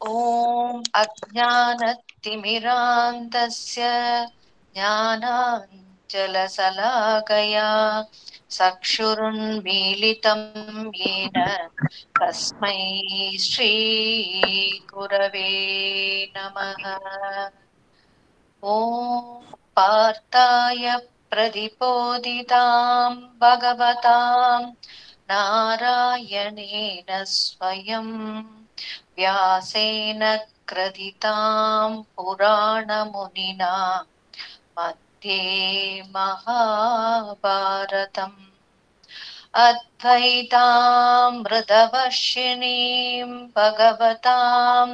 ॐ अज्ञानतिमिरान्तस्य ज्ञानाञ्जलशलाकया चक्षुरुन्मीलितं येन तस्मै श्रीगुरवे नमः ॐ पार्थाय प्रतिपोदितां भगवतां नारायणेन स्वयं व्यासेन क्रदितां पुराणमुनिना मध्ये महाभारतम् अद्वैतामृतवर्षिणीं भगवताम्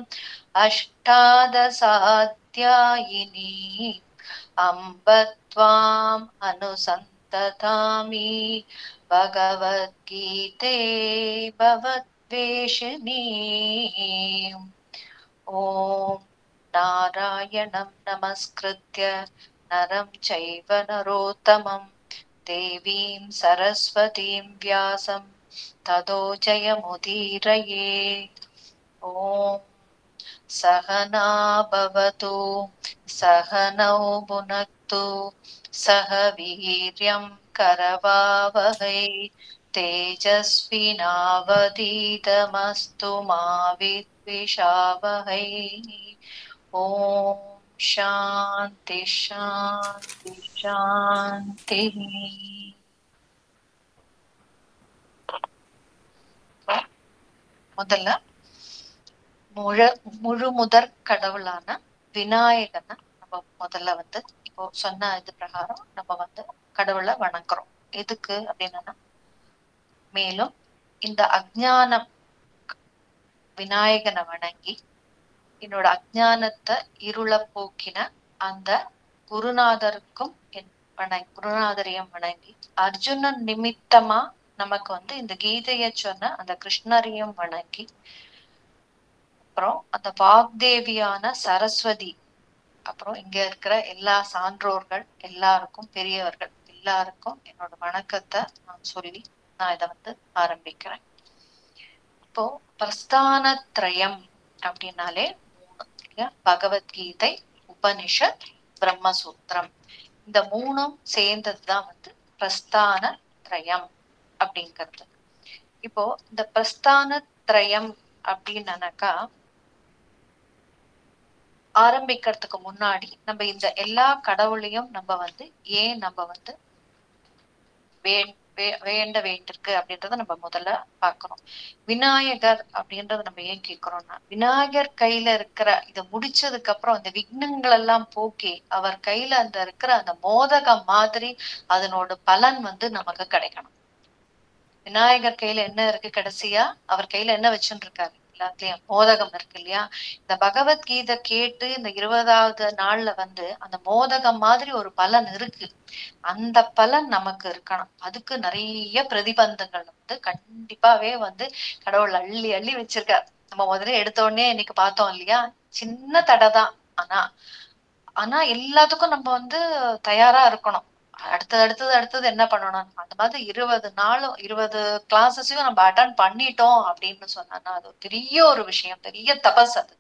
अष्टादशाध्यायिनी अम्ब त्वाम् अनुसन्ततामि भगवद्गीते भवद्वेषिणी ॐ नारायणं नमस्कृत्य नरं चैव नरोत्तमं देवीं सरस्वतीं व्यासं ततो जयमुदीरयेत् ॐ सहना भवतु सहनौ भुनक्तु सह वीर्यं करवावहै तेजस्विनावधीतमस्तु मा विद्विषावहै ॐ शान्ति शान्ति शान्तिः முதல்ல முழ முழு முதற் கடவுளான விநாயகனை நம்ம முதல்ல வந்து இப்போ சொன்ன இது பிரகாரம் நம்ம வந்து கடவுளை வணங்குறோம் எதுக்கு அப்படின்னா மேலும் இந்த அஜ்ஞானம் விநாயகனை வணங்கி என்னோட அஜ்ஞானத்தை இருள போக்கின அந்த குருநாதருக்கும் என் வணங்கி குருநாதரையும் வணங்கி அர்ஜுனன் நிமித்தமா நமக்கு வந்து இந்த கீதைய சொன்ன அந்த கிருஷ்ணரையும் வணங்கி அப்புறம் அந்த வாக்தேவியான சரஸ்வதி அப்புறம் இங்க இருக்கிற எல்லா சான்றோர்கள் எல்லாருக்கும் பெரியவர்கள் எல்லாருக்கும் என்னோட வணக்கத்தை நான் சொல்லி நான் இதை வந்து ஆரம்பிக்கிறேன் இப்போ பிரஸ்தான திரயம் அப்படின்னாலே மூணு இல்லையா பகவத்கீதை உபனிஷத் பிரம்மசூத்திரம் இந்த மூணும் சேர்ந்ததுதான் வந்து பிரஸ்தான திரயம் அப்படிங்கிறது இப்போ இந்த பிரஸ்தான திரயம் அப்படின்னாக்கா ஆரம்பிக்கிறதுக்கு முன்னாடி நம்ம இந்த எல்லா கடவுளையும் நம்ம வந்து ஏன் நம்ம வந்து வே வேண்ட வேண்டியிருக்கு அப்படின்றத நம்ம முதல்ல பார்க்கணும் விநாயகர் அப்படின்றத நம்ம ஏன் கேட்கிறோம்னா விநாயகர் கையில இருக்கிற இதை முடிச்சதுக்கு அப்புறம் அந்த விக்னங்கள் எல்லாம் போக்கி அவர் கையில அந்த இருக்கிற அந்த மோதகம் மாதிரி அதனோட பலன் வந்து நமக்கு கிடைக்கணும் விநாயகர் கையில என்ன இருக்கு கடைசியா அவர் கையில என்ன வச்சுட்டு இருக்காரு எல்லாத்துலயும் மோதகம் இருக்கு இல்லையா இந்த பகவத்கீதை கேட்டு இந்த இருபதாவது நாள்ல வந்து அந்த மோதகம் மாதிரி ஒரு பலன் இருக்கு அந்த பலன் நமக்கு இருக்கணும் அதுக்கு நிறைய பிரதிபந்தங்கள் வந்து கண்டிப்பாவே வந்து கடவுள் அள்ளி அள்ளி வச்சிருக்காரு நம்ம முதல்ல எடுத்த உடனே இன்னைக்கு பார்த்தோம் இல்லையா சின்ன தடை தான் ஆனா ஆனா எல்லாத்துக்கும் நம்ம வந்து தயாரா இருக்கணும் அடுத்தது அடுத்தது அடுத்தது என்ன பண்ணணும் அந்த மாதிரி இருபது நாளும் இருபது கிளாஸஸையும் நம்ம அட்டன் பண்ணிட்டோம் அப்படின்னு சொன்னா அது பெரிய ஒரு விஷயம் பெரிய தபஸ் அது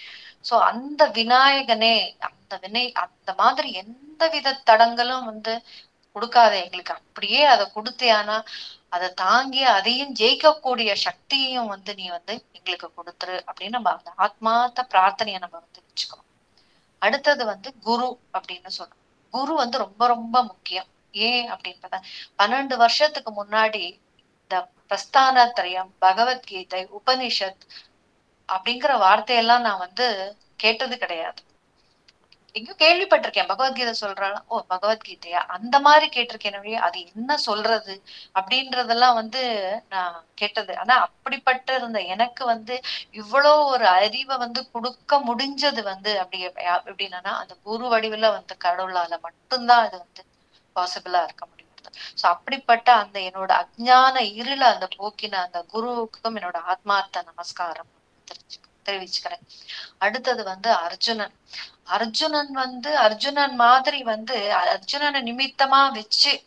சோ அந்த விநாயகனே அந்த வினை அந்த மாதிரி எந்த வித தடங்களும் வந்து கொடுக்காத எங்களுக்கு அப்படியே அதை கொடுத்தியானா அதை தாங்கி அதையும் ஜெயிக்கக்கூடிய சக்தியையும் வந்து நீ வந்து எங்களுக்கு கொடுத்துரு அப்படின்னு நம்ம அந்த ஆத்மார்த்த பிரார்த்தனையை நம்ம வந்து வச்சுக்கணும் அடுத்தது வந்து குரு அப்படின்னு சொல்லணும் குரு வந்து ரொம்ப ரொம்ப முக்கியம் ஏன் அப்படின்னு பார்த்தா பன்னெண்டு வருஷத்துக்கு முன்னாடி இந்த பிரஸ்தான திரயம் பகவத்கீதை உபனிஷத் அப்படிங்கிற வார்த்தையெல்லாம் நான் வந்து கேட்டது கிடையாது எங்கேயும் கேள்விப்பட்டிருக்கேன் பகவத்கீதை சொல்றாள் ஓ பகவத்கீதையா அந்த மாதிரி கேட்டிருக்கேன் அது என்ன சொல்றது அப்படின்றதெல்லாம் வந்து நான் கேட்டது ஆனா அப்படிப்பட்ட இருந்த எனக்கு வந்து இவ்வளோ ஒரு அறிவை வந்து கொடுக்க முடிஞ்சது வந்து அப்படி எப்படின்னா அந்த குரு வடிவுல வந்து கடவுளால மட்டும்தான் அது வந்து பாசிபிளா இருக்க முடியும் சோ அப்படிப்பட்ட அந்த என்னோட அஜ்ஞான இருள அந்த போக்கின அந்த குருவுக்கும் என்னோட ஆத்மார்த்த நமஸ்காரம் தெரிஞ்சு தெரிவிச்சுக்கிறேன் அடுத்தது வந்து அர்ஜுனன் அர்ஜுனன் வந்து அர்ஜுனன் மாதிரி வந்து அர்ஜுனனை நிமித்தமா வச்சு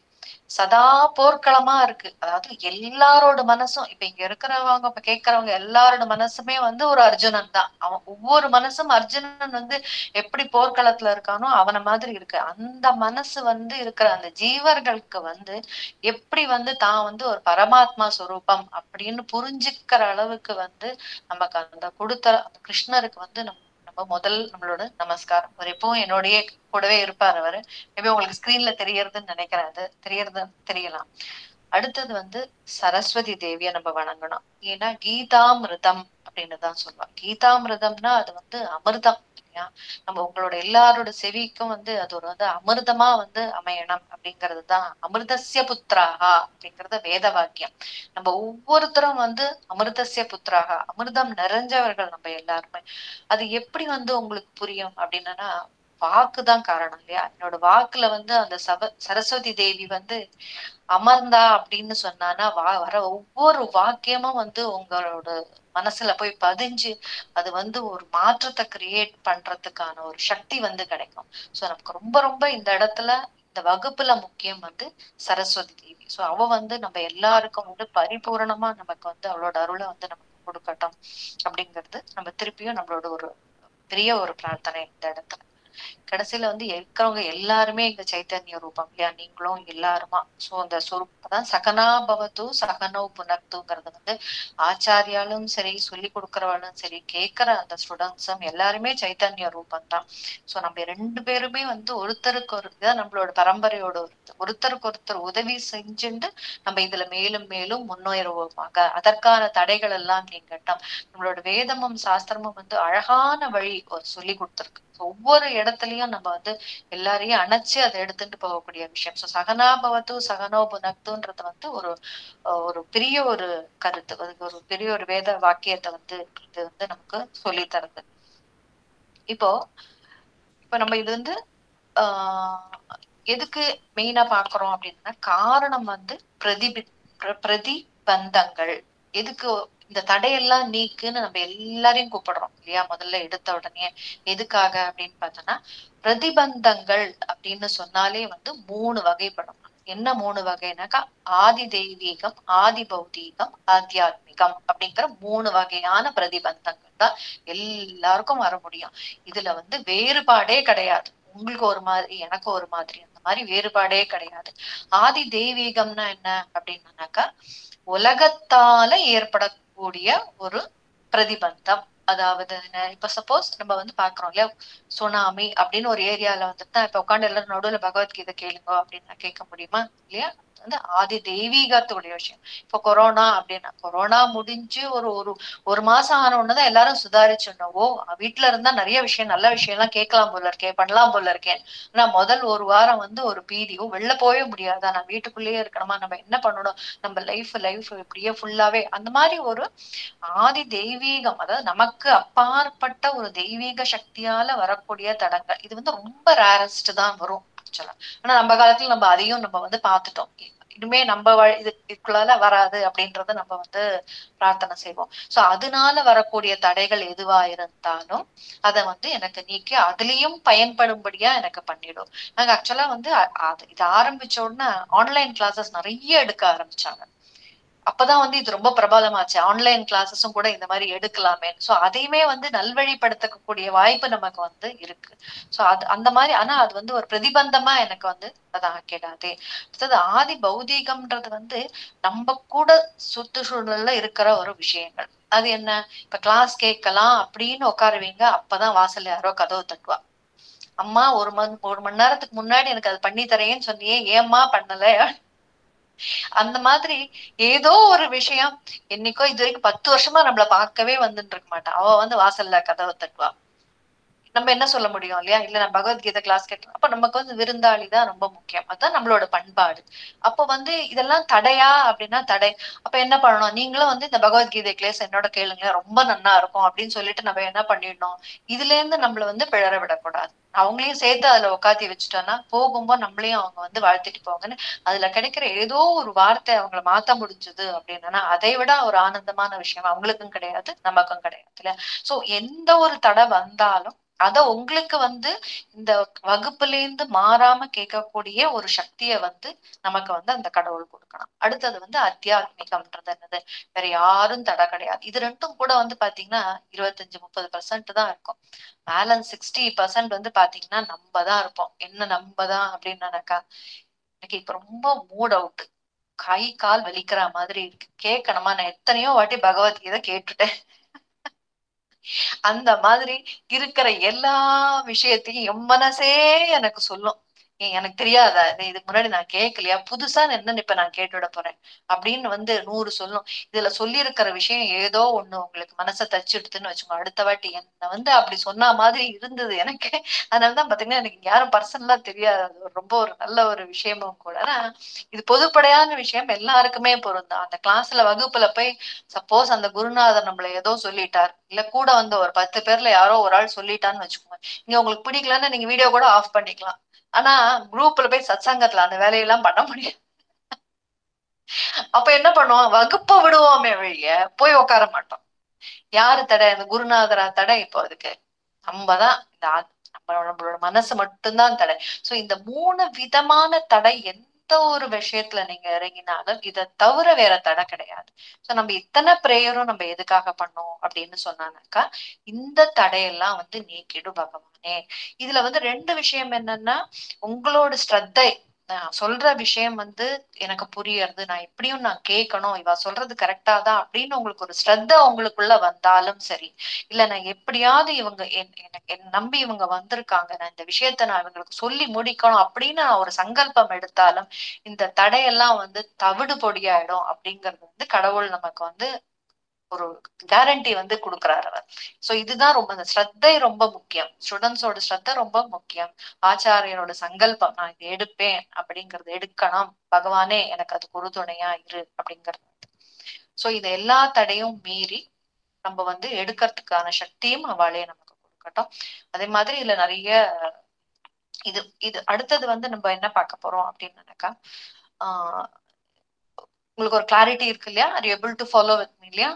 சதா போர்க்களமா இருக்கு அதாவது எல்லாரோட மனசும் இப்ப இங்க இருக்கிறவங்க இப்ப கேட்கறவங்க எல்லாரோட மனசுமே வந்து ஒரு அர்ஜுனன் தான் அவன் ஒவ்வொரு மனசும் அர்ஜுனன் வந்து எப்படி போர்க்களத்துல இருக்கானோ அவன மாதிரி இருக்கு அந்த மனசு வந்து இருக்கிற அந்த ஜீவர்களுக்கு வந்து எப்படி வந்து தான் வந்து ஒரு பரமாத்மா சொரூபம் அப்படின்னு புரிஞ்சுக்கிற அளவுக்கு வந்து நமக்கு அந்த கொடுத்த அந்த கிருஷ்ணருக்கு வந்து நம்ம நம்ம முதல் நம்மளோட நமஸ்காரம் அவர் எப்பவும் என்னோடய கூடவே இருப்பார் அவரு மேபி உங்களுக்கு ஸ்கிரீன்ல தெரியறதுன்னு நினைக்கிறேன் அது தெரியறது தெரியலாம் அடுத்தது வந்து சரஸ்வதி தேவியை நம்ம வணங்கணும் ஏன்னா கீதாமிருதம் அப்படின்னு தான் சொல்லுவாங்க கீதாமிருதம்னா அது வந்து அமிர்தம் இல்லையா நம்ம உங்களோட எல்லாரோட செவிக்கும் வந்து அது ஒரு வந்து அமிர்தமா வந்து அமையணும் அப்படிங்கிறது தான் அமிர்தசிய புத்திராகா அப்படிங்கறது வேத வாக்கியம் நம்ம ஒவ்வொருத்தரும் வந்து அமிர்தசிய புத்திராகா அமிர்தம் நிறைஞ்சவர்கள் நம்ம எல்லாருமே அது எப்படி வந்து உங்களுக்கு புரியும் அப்படின்னா வாக்குதான் காரணம் இல்லையா என்னோட வாக்குல வந்து அந்த சப சரஸ்வதி தேவி வந்து அமர்ந்தா அப்படின்னு சொன்னானா வா வர ஒவ்வொரு வாக்கியமும் வந்து உங்களோட மனசுல போய் பதிஞ்சு அது வந்து ஒரு மாற்றத்தை கிரியேட் பண்றதுக்கான ஒரு சக்தி வந்து கிடைக்கும் சோ நமக்கு ரொம்ப ரொம்ப இந்த இடத்துல இந்த வகுப்புல முக்கியம் வந்து சரஸ்வதி தேவி சோ அவ வந்து நம்ம எல்லாருக்கும் வந்து பரிபூரணமா நமக்கு வந்து அவளோட அருளை வந்து நமக்கு கொடுக்கட்டும் அப்படிங்கிறது நம்ம திருப்பியும் நம்மளோட ஒரு பெரிய ஒரு பிரார்த்தனை இந்த இடத்துல கடைசியில வந்து இருக்கிறவங்க எல்லாருமே இங்க சைத்தன்ய ரூபம் இல்லையா நீங்களும் எல்லாருமா சோ அந்த சொரூப் அதான் சகனா பவத்து சகனோ புனக்துங்கிறது வந்து ஆச்சாரியாலும் சரி சொல்லி கொடுக்கறவாலும் சரி கேட்கிற அந்த ஸ்டூடெண்ட்ஸும் எல்லாருமே சைத்தன்ய ரூபம் தான் சோ நம்ம ரெண்டு பேருமே வந்து ஒருத்தருக்கு ஒரு இதான் நம்மளோட பரம்பரையோட ஒருத்தர் ஒருத்தருக்கு ஒருத்தர் உதவி செஞ்சுட்டு நம்ம இதுல மேலும் மேலும் முன்னேறுவோமாக அதற்கான தடைகள் எல்லாம் நீங்கட்டும் நம்மளோட வேதமும் சாஸ்திரமும் வந்து அழகான வழி சொல்லி கொடுத்துருக்கு ஒவ்வொரு இடத்துலயும் நம்ம வந்து எல்லாரையும் அணைச்சு அதை எடுத்துட்டு போகக்கூடிய விஷயம் ஸோ சகனாபவத்து சகனோ புனக்துன்றது வந்து ஒரு ஒரு பெரிய ஒரு கருத்து அதுக்கு ஒரு பெரிய ஒரு வேத வாக்கியத்தை வந்து இது வந்து நமக்கு சொல்லி தருது இப்போ இப்ப நம்ம இது வந்து ஆஹ் எதுக்கு மெயினா பாக்குறோம் அப்படின்னா காரணம் வந்து பிரதிபி பிரதிபந்தங்கள் எதுக்கு இந்த தடையெல்லாம் நீக்குன்னு நம்ம எல்லாரையும் கூப்பிடுறோம் இல்லையா முதல்ல எடுத்த உடனே எதுக்காக அப்படின்னு பார்த்தோம்னா பிரதிபந்தங்கள் அப்படின்னு சொன்னாலே வந்து மூணு வகைப்படும் என்ன மூணு வகைனாக்கா ஆதி தெய்வீகம் ஆதி பௌதீகம் ஆத்தியாத்மிகம் அப்படிங்கிற மூணு வகையான பிரதிபந்தங்கள் தான் எல்லாருக்கும் வர முடியும் இதுல வந்து வேறுபாடே கிடையாது உங்களுக்கு ஒரு மாதிரி எனக்கு ஒரு மாதிரி அந்த மாதிரி வேறுபாடே கிடையாது ஆதி தெய்வீகம்னா என்ன அப்படின்னாக்கா உலகத்தால ஏற்படக்கூடிய ஒரு பிரதிபந்தம் அதாவது இப்ப சப்போஸ் நம்ம வந்து பாக்குறோம் இல்லையா சுனாமி அப்படின்னு ஒரு ஏரியால வந்துட்டு இப்ப உட்காந்து எல்லாரும் நடுவுல பகவத்கீதை கேளுங்க அப்படின்னு கேட்க முடியுமா இல்லையா வந்து ஆதி தெய்வீகத்துடைய விஷயம் இப்ப கொரோனா அப்படின்னா கொரோனா முடிஞ்சு ஒரு ஒரு ஒரு மாசம் ஆன உடனேதான் எல்லாரும் சுதாரிச்சிடணும் ஓ வீட்டுல இருந்தா நிறைய விஷயம் நல்ல விஷயம் எல்லாம் கேட்கலாம் போல இருக்கேன் பண்ணலாம் போல இருக்கேன் ஆனா முதல் ஒரு வாரம் வந்து ஒரு பீதியோ வெளில போகவே முடியாதா நான் வீட்டுக்குள்ளேயே இருக்கணுமா நம்ம என்ன பண்ணணும் நம்ம லைஃப் லைஃப் இப்படியே ஃபுல்லாவே அந்த மாதிரி ஒரு ஆதி தெய்வீகம் அதாவது நமக்கு அப்பாற்பட்ட ஒரு தெய்வீக சக்தியால வரக்கூடிய தடங்கள் இது வந்து ரொம்ப ரேரஸ்ட் தான் வரும் ஆக்சுவலா ஆனா நம்ம காலத்துல நம்ம அதையும் நம்ம வந்து பார்த்துட்டோம் இனிமே நம்ம இது இதுக்குள்ளால வராது அப்படின்றத நம்ம வந்து பிரார்த்தனை செய்வோம் சோ அதனால வரக்கூடிய தடைகள் எதுவா இருந்தாலும் அதை வந்து எனக்கு நீக்கி அதுலயும் பயன்படும்படியா எனக்கு பண்ணிடும் நாங்க ஆக்சுவலா வந்து இது ஆரம்பிச்ச உடனே ஆன்லைன் கிளாஸஸ் நிறைய எடுக்க ஆரம்பிச்சாங்க அப்பதான் வந்து இது ரொம்ப பிரபலமாச்சு ஆன்லைன் கிளாஸஸும் கூட இந்த மாதிரி எடுக்கலாமே சோ அதையுமே வந்து நல்வழிப்படுத்தக்கூடிய வாய்ப்பு நமக்கு வந்து இருக்கு சோ அது அந்த மாதிரி ஆனா அது வந்து ஒரு பிரதிபந்தமா எனக்கு வந்து அதை ஆக்கிடாதே அடுத்தது ஆதி பௌதீகம்ன்றது வந்து நம்ம கூட சுற்றுச்சூழல்ல இருக்கிற ஒரு விஷயங்கள் அது என்ன இப்ப கிளாஸ் கேட்கலாம் அப்படின்னு உட்காருவீங்க அப்பதான் வாசல் யாரோ கதவு தட்டுவா அம்மா ஒரு மண் ஒரு மணி நேரத்துக்கு முன்னாடி எனக்கு அது பண்ணி தரேன்னு சொன்னியே ஏம்மா பண்ணல அந்த மாதிரி ஏதோ ஒரு விஷயம் என்னைக்கோ இது வரைக்கும் பத்து வருஷமா நம்மள பார்க்கவே வந்துட்டு இருக்க மாட்டான் அவ வந்து வாசல்ல கதவை தட்டுவா நம்ம என்ன சொல்ல முடியும் இல்லையா இல்ல நான் பகவத்கீதை கிளாஸ் கேட்டோம் அப்ப நமக்கு வந்து விருந்தாளி தான் ரொம்ப முக்கியம் அதுதான் நம்மளோட பண்பாடு அப்ப வந்து இதெல்லாம் தடையா அப்படின்னா தடை அப்ப என்ன பண்ணணும் நீங்களும் வந்து இந்த பகவத்கீதை கிளாஸ் என்னோட கேளுங்க ரொம்ப நன்னா இருக்கும் அப்படின்னு சொல்லிட்டு நம்ம என்ன பண்ணிடணும் இதுல இருந்து நம்மள வந்து பிழற விடக்கூடாது அவங்களையும் சேர்த்து அதுல உட்காத்தி வச்சுட்டோம்னா போகும்போது நம்மளையும் அவங்க வந்து வாழ்த்திட்டு போங்கன்னு அதுல கிடைக்கிற ஏதோ ஒரு வார்த்தை அவங்கள மாத்த முடிஞ்சது அப்படின்னா அதை விட ஒரு ஆனந்தமான விஷயம் அவங்களுக்கும் கிடையாது நமக்கும் கிடையாது இல்ல சோ எந்த ஒரு தடை வந்தாலும் அத உங்களுக்கு வந்து இந்த வகுப்புல இருந்து மாறாம கேட்கக்கூடிய ஒரு சக்தியை வந்து நமக்கு வந்து அந்த கடவுள் கொடுக்கணும் அடுத்தது வந்து அத்தியாத்மிகம்ன்றது என்னது வேற யாரும் தடை கிடையாது இது ரெண்டும் கூட வந்து பாத்தீங்கன்னா இருபத்தஞ்சு முப்பது பர்சன்ட் தான் இருக்கும் பேலன்ஸ் சிக்ஸ்டி பர்சன்ட் வந்து பாத்தீங்கன்னா நம்ம தான் இருப்போம் என்ன நம்ம தான் அப்படின்னு நினைக்கா எனக்கு இப்ப ரொம்ப மூட் அவுட் கை கால் வலிக்கிற மாதிரி இருக்கு கேட்கணுமா நான் எத்தனையோ வாட்டி பகவத்கீதை கேட்டுட்டேன் அந்த மாதிரி இருக்கிற எல்லா விஷயத்தையும் என் மனசே எனக்கு சொல்லும் ஏன் எனக்கு தெரியாதா இது இதுக்கு முன்னாடி நான் கேட்கலையா புதுசா என்னன்னு இப்ப நான் கேட்டுவிட போறேன் அப்படின்னு வந்து நூறு சொல்லும் இதுல சொல்லி இருக்கிற விஷயம் ஏதோ ஒண்ணு உங்களுக்கு மனசை தச்சுடுதுன்னு வச்சுக்கோங்க அடுத்த வாட்டி என்ன வந்து அப்படி சொன்ன மாதிரி இருந்தது எனக்கு அதனாலதான் பாத்தீங்கன்னா எனக்கு யாரும் பர்சனலா தெரியாது அது ஒரு ரொம்ப ஒரு நல்ல ஒரு விஷயமும் கூட ஆனா இது பொதுப்படையான விஷயம் எல்லாருக்குமே பொருந்தும் அந்த கிளாஸ்ல வகுப்புல போய் சப்போஸ் அந்த குருநாதர் நம்மள ஏதோ சொல்லிட்டார் இல்ல கூட வந்து ஒரு பத்து பேர்ல யாரோ ஒரு ஆள் சொல்லிட்டான்னு வச்சுக்கோங்க இங்க உங்களுக்கு பிடிக்கலன்னா நீங்க வீடியோ கூட ஆஃப் பண்ணிக்கலாம் ஆனா குரூப்ல போய் சத்சங்கத்துல அந்த வேலையெல்லாம் பண்ண முடியாது அப்ப என்ன பண்ணுவோம் வகுப்பை விடுவோமே வழிய போய் உட்கார மாட்டோம் யாரு தடை இந்த குருநாதரா தடை இப்போ அதுக்கு நம்மதான் இந்த ஆத்- நம்ம நம்மளோட மனசு மட்டும்தான் தடை சோ இந்த மூணு விதமான தடை எந்த ஒரு விஷயத்துல நீங்க இறங்கினாலும் இதை தவிர வேற தடை கிடையாது சோ நம்ம இத்தனை பிரேயரும் நம்ம எதுக்காக பண்ணோம் அப்படின்னு சொன்னானாக்கா இந்த தடையெல்லாம் வந்து நீக்கிடு பகவானே இதுல வந்து ரெண்டு விஷயம் என்னன்னா உங்களோட ஸ்ரத்தை நான் சொல்ற விஷயம் வந்து எனக்கு புரியறது நான் எப்படியும் நான் கேட்கணும் இவ சொல்றது கரெக்டா தான் அப்படின்னு உங்களுக்கு ஒரு ஸ்ரத்த உங்களுக்குள்ள வந்தாலும் சரி இல்ல நான் எப்படியாவது இவங்க என்- எனக்கு என் நம்பி இவங்க வந்திருக்காங்க நான் இந்த விஷயத்த நான் இவங்களுக்கு சொல்லி முடிக்கணும் அப்படின்னு நான் ஒரு சங்கல்பம் எடுத்தாலும் இந்த தடையெல்லாம் வந்து தவிடு பொடியாயிடும் அப்படிங்கறது வந்து கடவுள் நமக்கு வந்து ஒரு கேரண்டி வந்து கொடுக்குறாரு அவர் சோ இதுதான் ரொம்ப இந்த ஸ்ரத்தை ரொம்ப முக்கியம் ஸ்டூடெண்ட்ஸோட ஸ்ரத்தை ரொம்ப முக்கியம் ஆச்சாரியரோட சங்கல்பம் நான் இதை எடுப்பேன் அப்படிங்கறது எடுக்கணும் பகவானே எனக்கு அது உறுதுணையா இரு அப்படிங்கிறது சோ இது எல்லா தடையும் மீறி நம்ம வந்து எடுக்கிறதுக்கான சக்தியும் அவளே நமக்கு கொடுக்கட்டும் அதே மாதிரி இதுல நிறைய இது இது அடுத்தது வந்து நம்ம என்ன பார்க்க போறோம் அப்படின்னாக்கா ஆஹ் உங்களுக்கு ஒரு கிளாரிட்டி இருக்கு இல்லையா are able to follow with me இல்லையா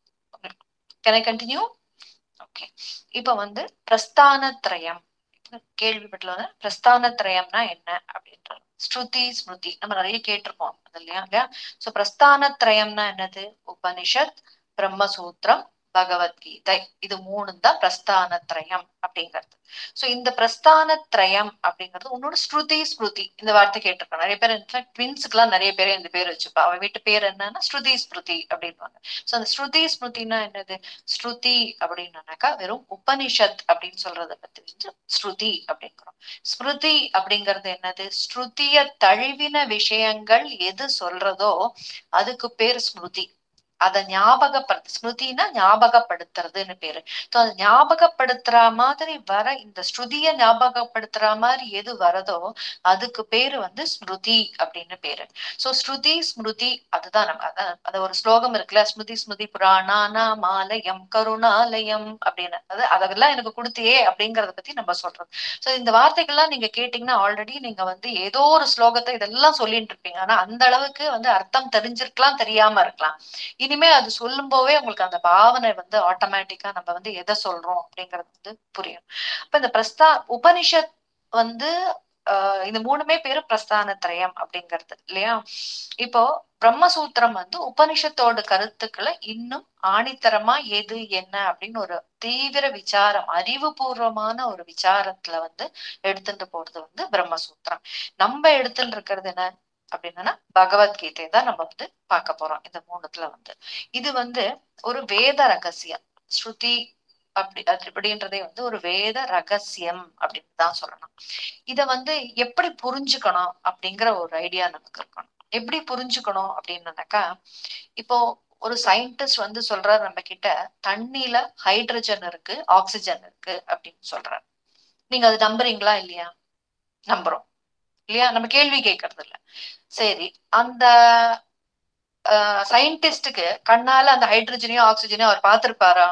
கேன் ஐ கண்டினியூ ஓகே இப்ப வந்து பிரஸ்தான திரயம் கேள்விப்பட்டல பிரஸ்தான திரயம்னா என்ன அப்படின்றது ஸ்ருதி ஸ்மிருதி நம்ம நிறைய கேட்டிருப்போம் அது இல்லையா இல்லையா சோ பிரஸ்தான திரயம்னா என்னது உபனிஷத் பிரம்மசூத்திரம் பகவத்கீதை இது மூணு தான் பிரஸ்தான திரயம் அப்படிங்கிறது சோ இந்த பிரஸ்தான திரயம் அப்படிங்கிறது உன்னோட ஸ்ருதி ஸ்மிருதி இந்த வார்த்தை கேட்டிருக்கோம் நிறைய பேர் இன்ஃபேக்ட் ட்வின்ஸுக்கு எல்லாம் நிறைய பேர் இந்த பேர் வச்சுப்பா அவ வீட்டு பேர் என்னன்னா ஸ்ருதி ஸ்மிருதி அப்படின்வாங்க சோ அந்த ஸ்ருதி ஸ்மிருதினா என்னது ஸ்ருதி அப்படின்னாக்கா வெறும் உபனிஷத் அப்படின்னு சொல்றத பத்தி வந்து ஸ்ருதி அப்படிங்கிறோம் ஸ்மிருதி அப்படிங்கிறது என்னது ஸ்ருதிய தழுவின விஷயங்கள் எது சொல்றதோ அதுக்கு பேர் ஸ்மிருதி அதை ஞாபகப்படுத்து ஸ்மிருதினா ஞாபகப்படுத்துறதுன்னு பேரு So, அதை ஞாபகப்படுத்துற மாதிரி வர இந்த ஸ்ருதிய ஞாபகப்படுத்துற மாதிரி எது வரதோ அதுக்கு பேரு வந்து ஸ்மிருதி அப்படின்னு பேரு சோ ஸ்ருதி ஸ்மிருதி அதுதான் நம்ம அதான் அது ஒரு ஸ்லோகம் இருக்குல்ல ஸ்மிருதி ஸ்மிருதி புராணானா மாலயம் கருணாலயம் அப்படின்னு அது அதெல்லாம் எனக்கு கொடுத்தியே அப்படிங்கறத பத்தி நம்ம சொல்றோம் சோ இந்த வார்த்தைகள்லாம் நீங்க கேட்டீங்கன்னா ஆல்ரெடி நீங்க வந்து ஏதோ ஒரு ஸ்லோகத்தை இதெல்லாம் சொல்லிட்டு இருப்பீங்க ஆனா அந்த அளவுக்கு வந்து அர்த்தம் தெரிஞ்சிருக்கலாம் தெரியாம இருக்கலாம் இனிமே அது சொல்லும் போதே உங்களுக்கு அந்த பாவனை வந்து ஆட்டோமேட்டிக்கா நம்ம வந்து எதை சொல்றோம் அப்படிங்கறது வந்து புரியும் அப்ப இந்த பிரஸ்தா உபனிஷத் வந்து ஆஹ் இந்த மூணுமே பேரு பிரஸ்தான திரயம் அப்படிங்கிறது இல்லையா இப்போ பிரம்மசூத்திரம் வந்து உபனிஷத்தோட கருத்துக்களை இன்னும் ஆணித்தரமா எது என்ன அப்படின்னு ஒரு தீவிர விசாரம் அறிவுபூர்வமான ஒரு விசாரத்துல வந்து எடுத்துட்டு போறது வந்து பிரம்மசூத்திரம் நம்ம எடுத்துட்டு இருக்கிறது என்ன அப்படின்னா பகவத்கீதை தான் நம்ம வந்து பார்க்க போறோம் இந்த மூணுத்துல வந்து இது வந்து ஒரு வேத ரகசியம் ஸ்ருதி அப்படி அது அப்படின்றதே வந்து ஒரு வேத ரகசியம் அப்படின்னு தான் சொல்லணும் இத வந்து எப்படி புரிஞ்சுக்கணும் அப்படிங்கிற ஒரு ஐடியா நமக்கு இருக்கணும் எப்படி புரிஞ்சுக்கணும் அப்படின்னாக்கா இப்போ ஒரு சயின்டிஸ்ட் வந்து சொல்றாரு நம்ம கிட்ட தண்ணியில ஹைட்ரஜன் இருக்கு ஆக்சிஜன் இருக்கு அப்படின்னு சொல்றாரு நீங்க அது நம்புறீங்களா இல்லையா நம்புறோம் இல்லையா நம்ம கேள்வி கேட்கறது இல்ல சரி அந்த சயின்டிஸ்டுக்கு கண்ணால அந்த ஹைட்ரஜனையும் ஆக்சிஜனையும் அவர் பார்த்திருப்பாரா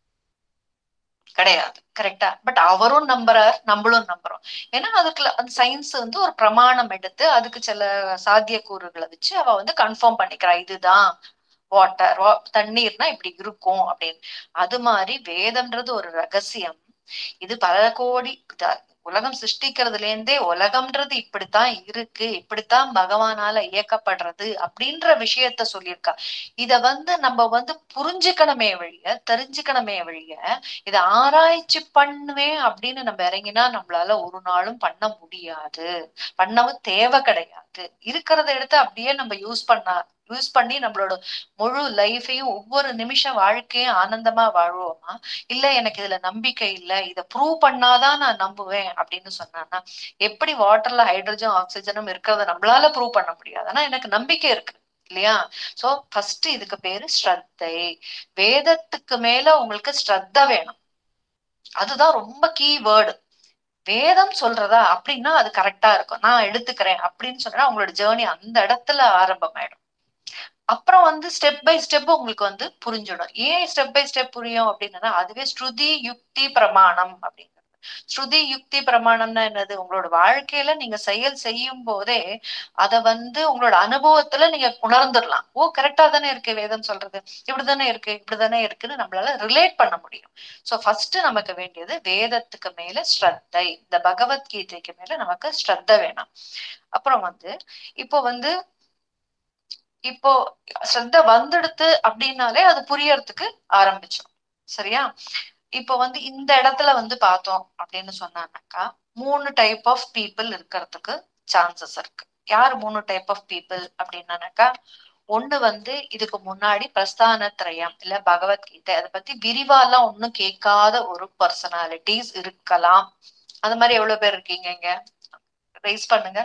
கிடையாது கரெக்டா பட் அவரும் நம்புறார் நம்மளும் நம்புறோம் ஏன்னா அதுக்குள்ள அந்த சயின்ஸ் வந்து ஒரு பிரமாணம் எடுத்து அதுக்கு சில சாத்தியக்கூறுகளை வச்சு அவ வந்து கன்ஃபார்ம் பண்ணிக்கிறா இதுதான் வாட்டர் தண்ணீர்னா இப்படி இருக்கும் அப்படின்னு அது மாதிரி வேதம்ன்றது ஒரு ரகசியம் இது பல கோடி த- உலகம் சிருஷ்டிக்கிறதுல இருந்தே உலகம்ன்றது இப்படித்தான் இருக்கு இப்படித்தான் பகவானால இயக்கப்படுறது அப்படின்ற விஷயத்த சொல்லியிருக்கா இத வந்து நம்ம வந்து புரிஞ்சுக்கணுமே வழிய தெரிஞ்சுக்கணுமே வழிய இத ஆராய்ச்சி பண்ணுவேன் அப்படின்னு நம்ம இறங்கினா நம்மளால ஒரு நாளும் பண்ண முடியாது பண்ணவும் தேவை கிடையாது இருக்கிறத எடுத்து அப்படியே நம்ம யூஸ் பண்ண யூஸ் பண்ணி நம்மளோட முழு லைஃபையும் ஒவ்வொரு நிமிஷம் வாழ்க்கையும் ஆனந்தமா வாழ்வோமா இல்ல எனக்கு இதுல நம்பிக்கை இல்ல இத ப்ரூவ் பண்ணாதான் நான் நம்புவேன் அப்படின்னு சொன்னான்னா எப்படி வாட்டர்ல ஹைட்ரஜன் ஆக்சிஜனும் இருக்கிறத நம்மளால ப்ரூவ் பண்ண முடியாது ஆனா எனக்கு நம்பிக்கை இருக்கு இல்லையா சோ ஃபர்ஸ்ட் இதுக்கு பேரு ஸ்ரத்தை வேதத்துக்கு மேல உங்களுக்கு ஸ்ரத்த வேணும் அதுதான் ரொம்ப கீ வேர்டு வேதம் சொல்றதா அப்படின்னா அது கரெக்டா இருக்கும் நான் எடுத்துக்கிறேன் அப்படின்னு சொன்னா உங்களோட ஜேர்னி அந்த இடத்துல ஆரம்பமாயிடும் அப்புறம் வந்து ஸ்டெப் பை ஸ்டெப் உங்களுக்கு வந்து புரிஞ்சிடும் ஏன் ஸ்டெப் பை ஸ்டெப் புரியும் அப்படின்னா அதுவே ஸ்ருதி யுக்தி பிரமாணம் அப்படிங்கிறது ஸ்ருதி யுக்தி பிரமாணம்னா என்னது உங்களோட வாழ்க்கையில நீங்க செயல் செய்யும் போதே அத வந்து உங்களோட அனுபவத்துல நீங்க உணர்ந்துடலாம் ஓ கரெக்டா தானே இருக்கு வேதம் சொல்றது இப்படிதானே இருக்கு இப்படிதானே இருக்குன்னு நம்மளால ரிலேட் பண்ண முடியும் சோ ஃபர்ஸ்ட் நமக்கு வேண்டியது வேதத்துக்கு மேல ஸ்ரத்தை இந்த பகவத்கீதைக்கு மேல நமக்கு ஸ்ரத்த வேணும் அப்புறம் வந்து இப்போ வந்து இப்போ ஸ்ரத்த வந்துடுத்து அப்படின்னாலே அது புரியறதுக்கு ஆரம்பிச்சிடும் சரியா இப்போ வந்து இந்த இடத்துல வந்து பார்த்தோம் அப்படின்னு சொன்னானாக்கா மூணு டைப் ஆஃப் பீப்புள் இருக்கிறதுக்கு சான்சஸ் இருக்கு யார் மூணு டைப் ஆஃப் பீப்புள் அப்படின்னாக்கா ஒண்ணு வந்து இதுக்கு முன்னாடி பிரஸ்தான திரயம் இல்ல பகவத்கீதை அதை பத்தி விரிவாலாம் ஒண்ணும் கேட்காத ஒரு பர்சனாலிட்டிஸ் இருக்கலாம் அந்த மாதிரி எவ்வளவு பேர் இருக்கீங்க இங்க ரைஸ் பண்ணுங்க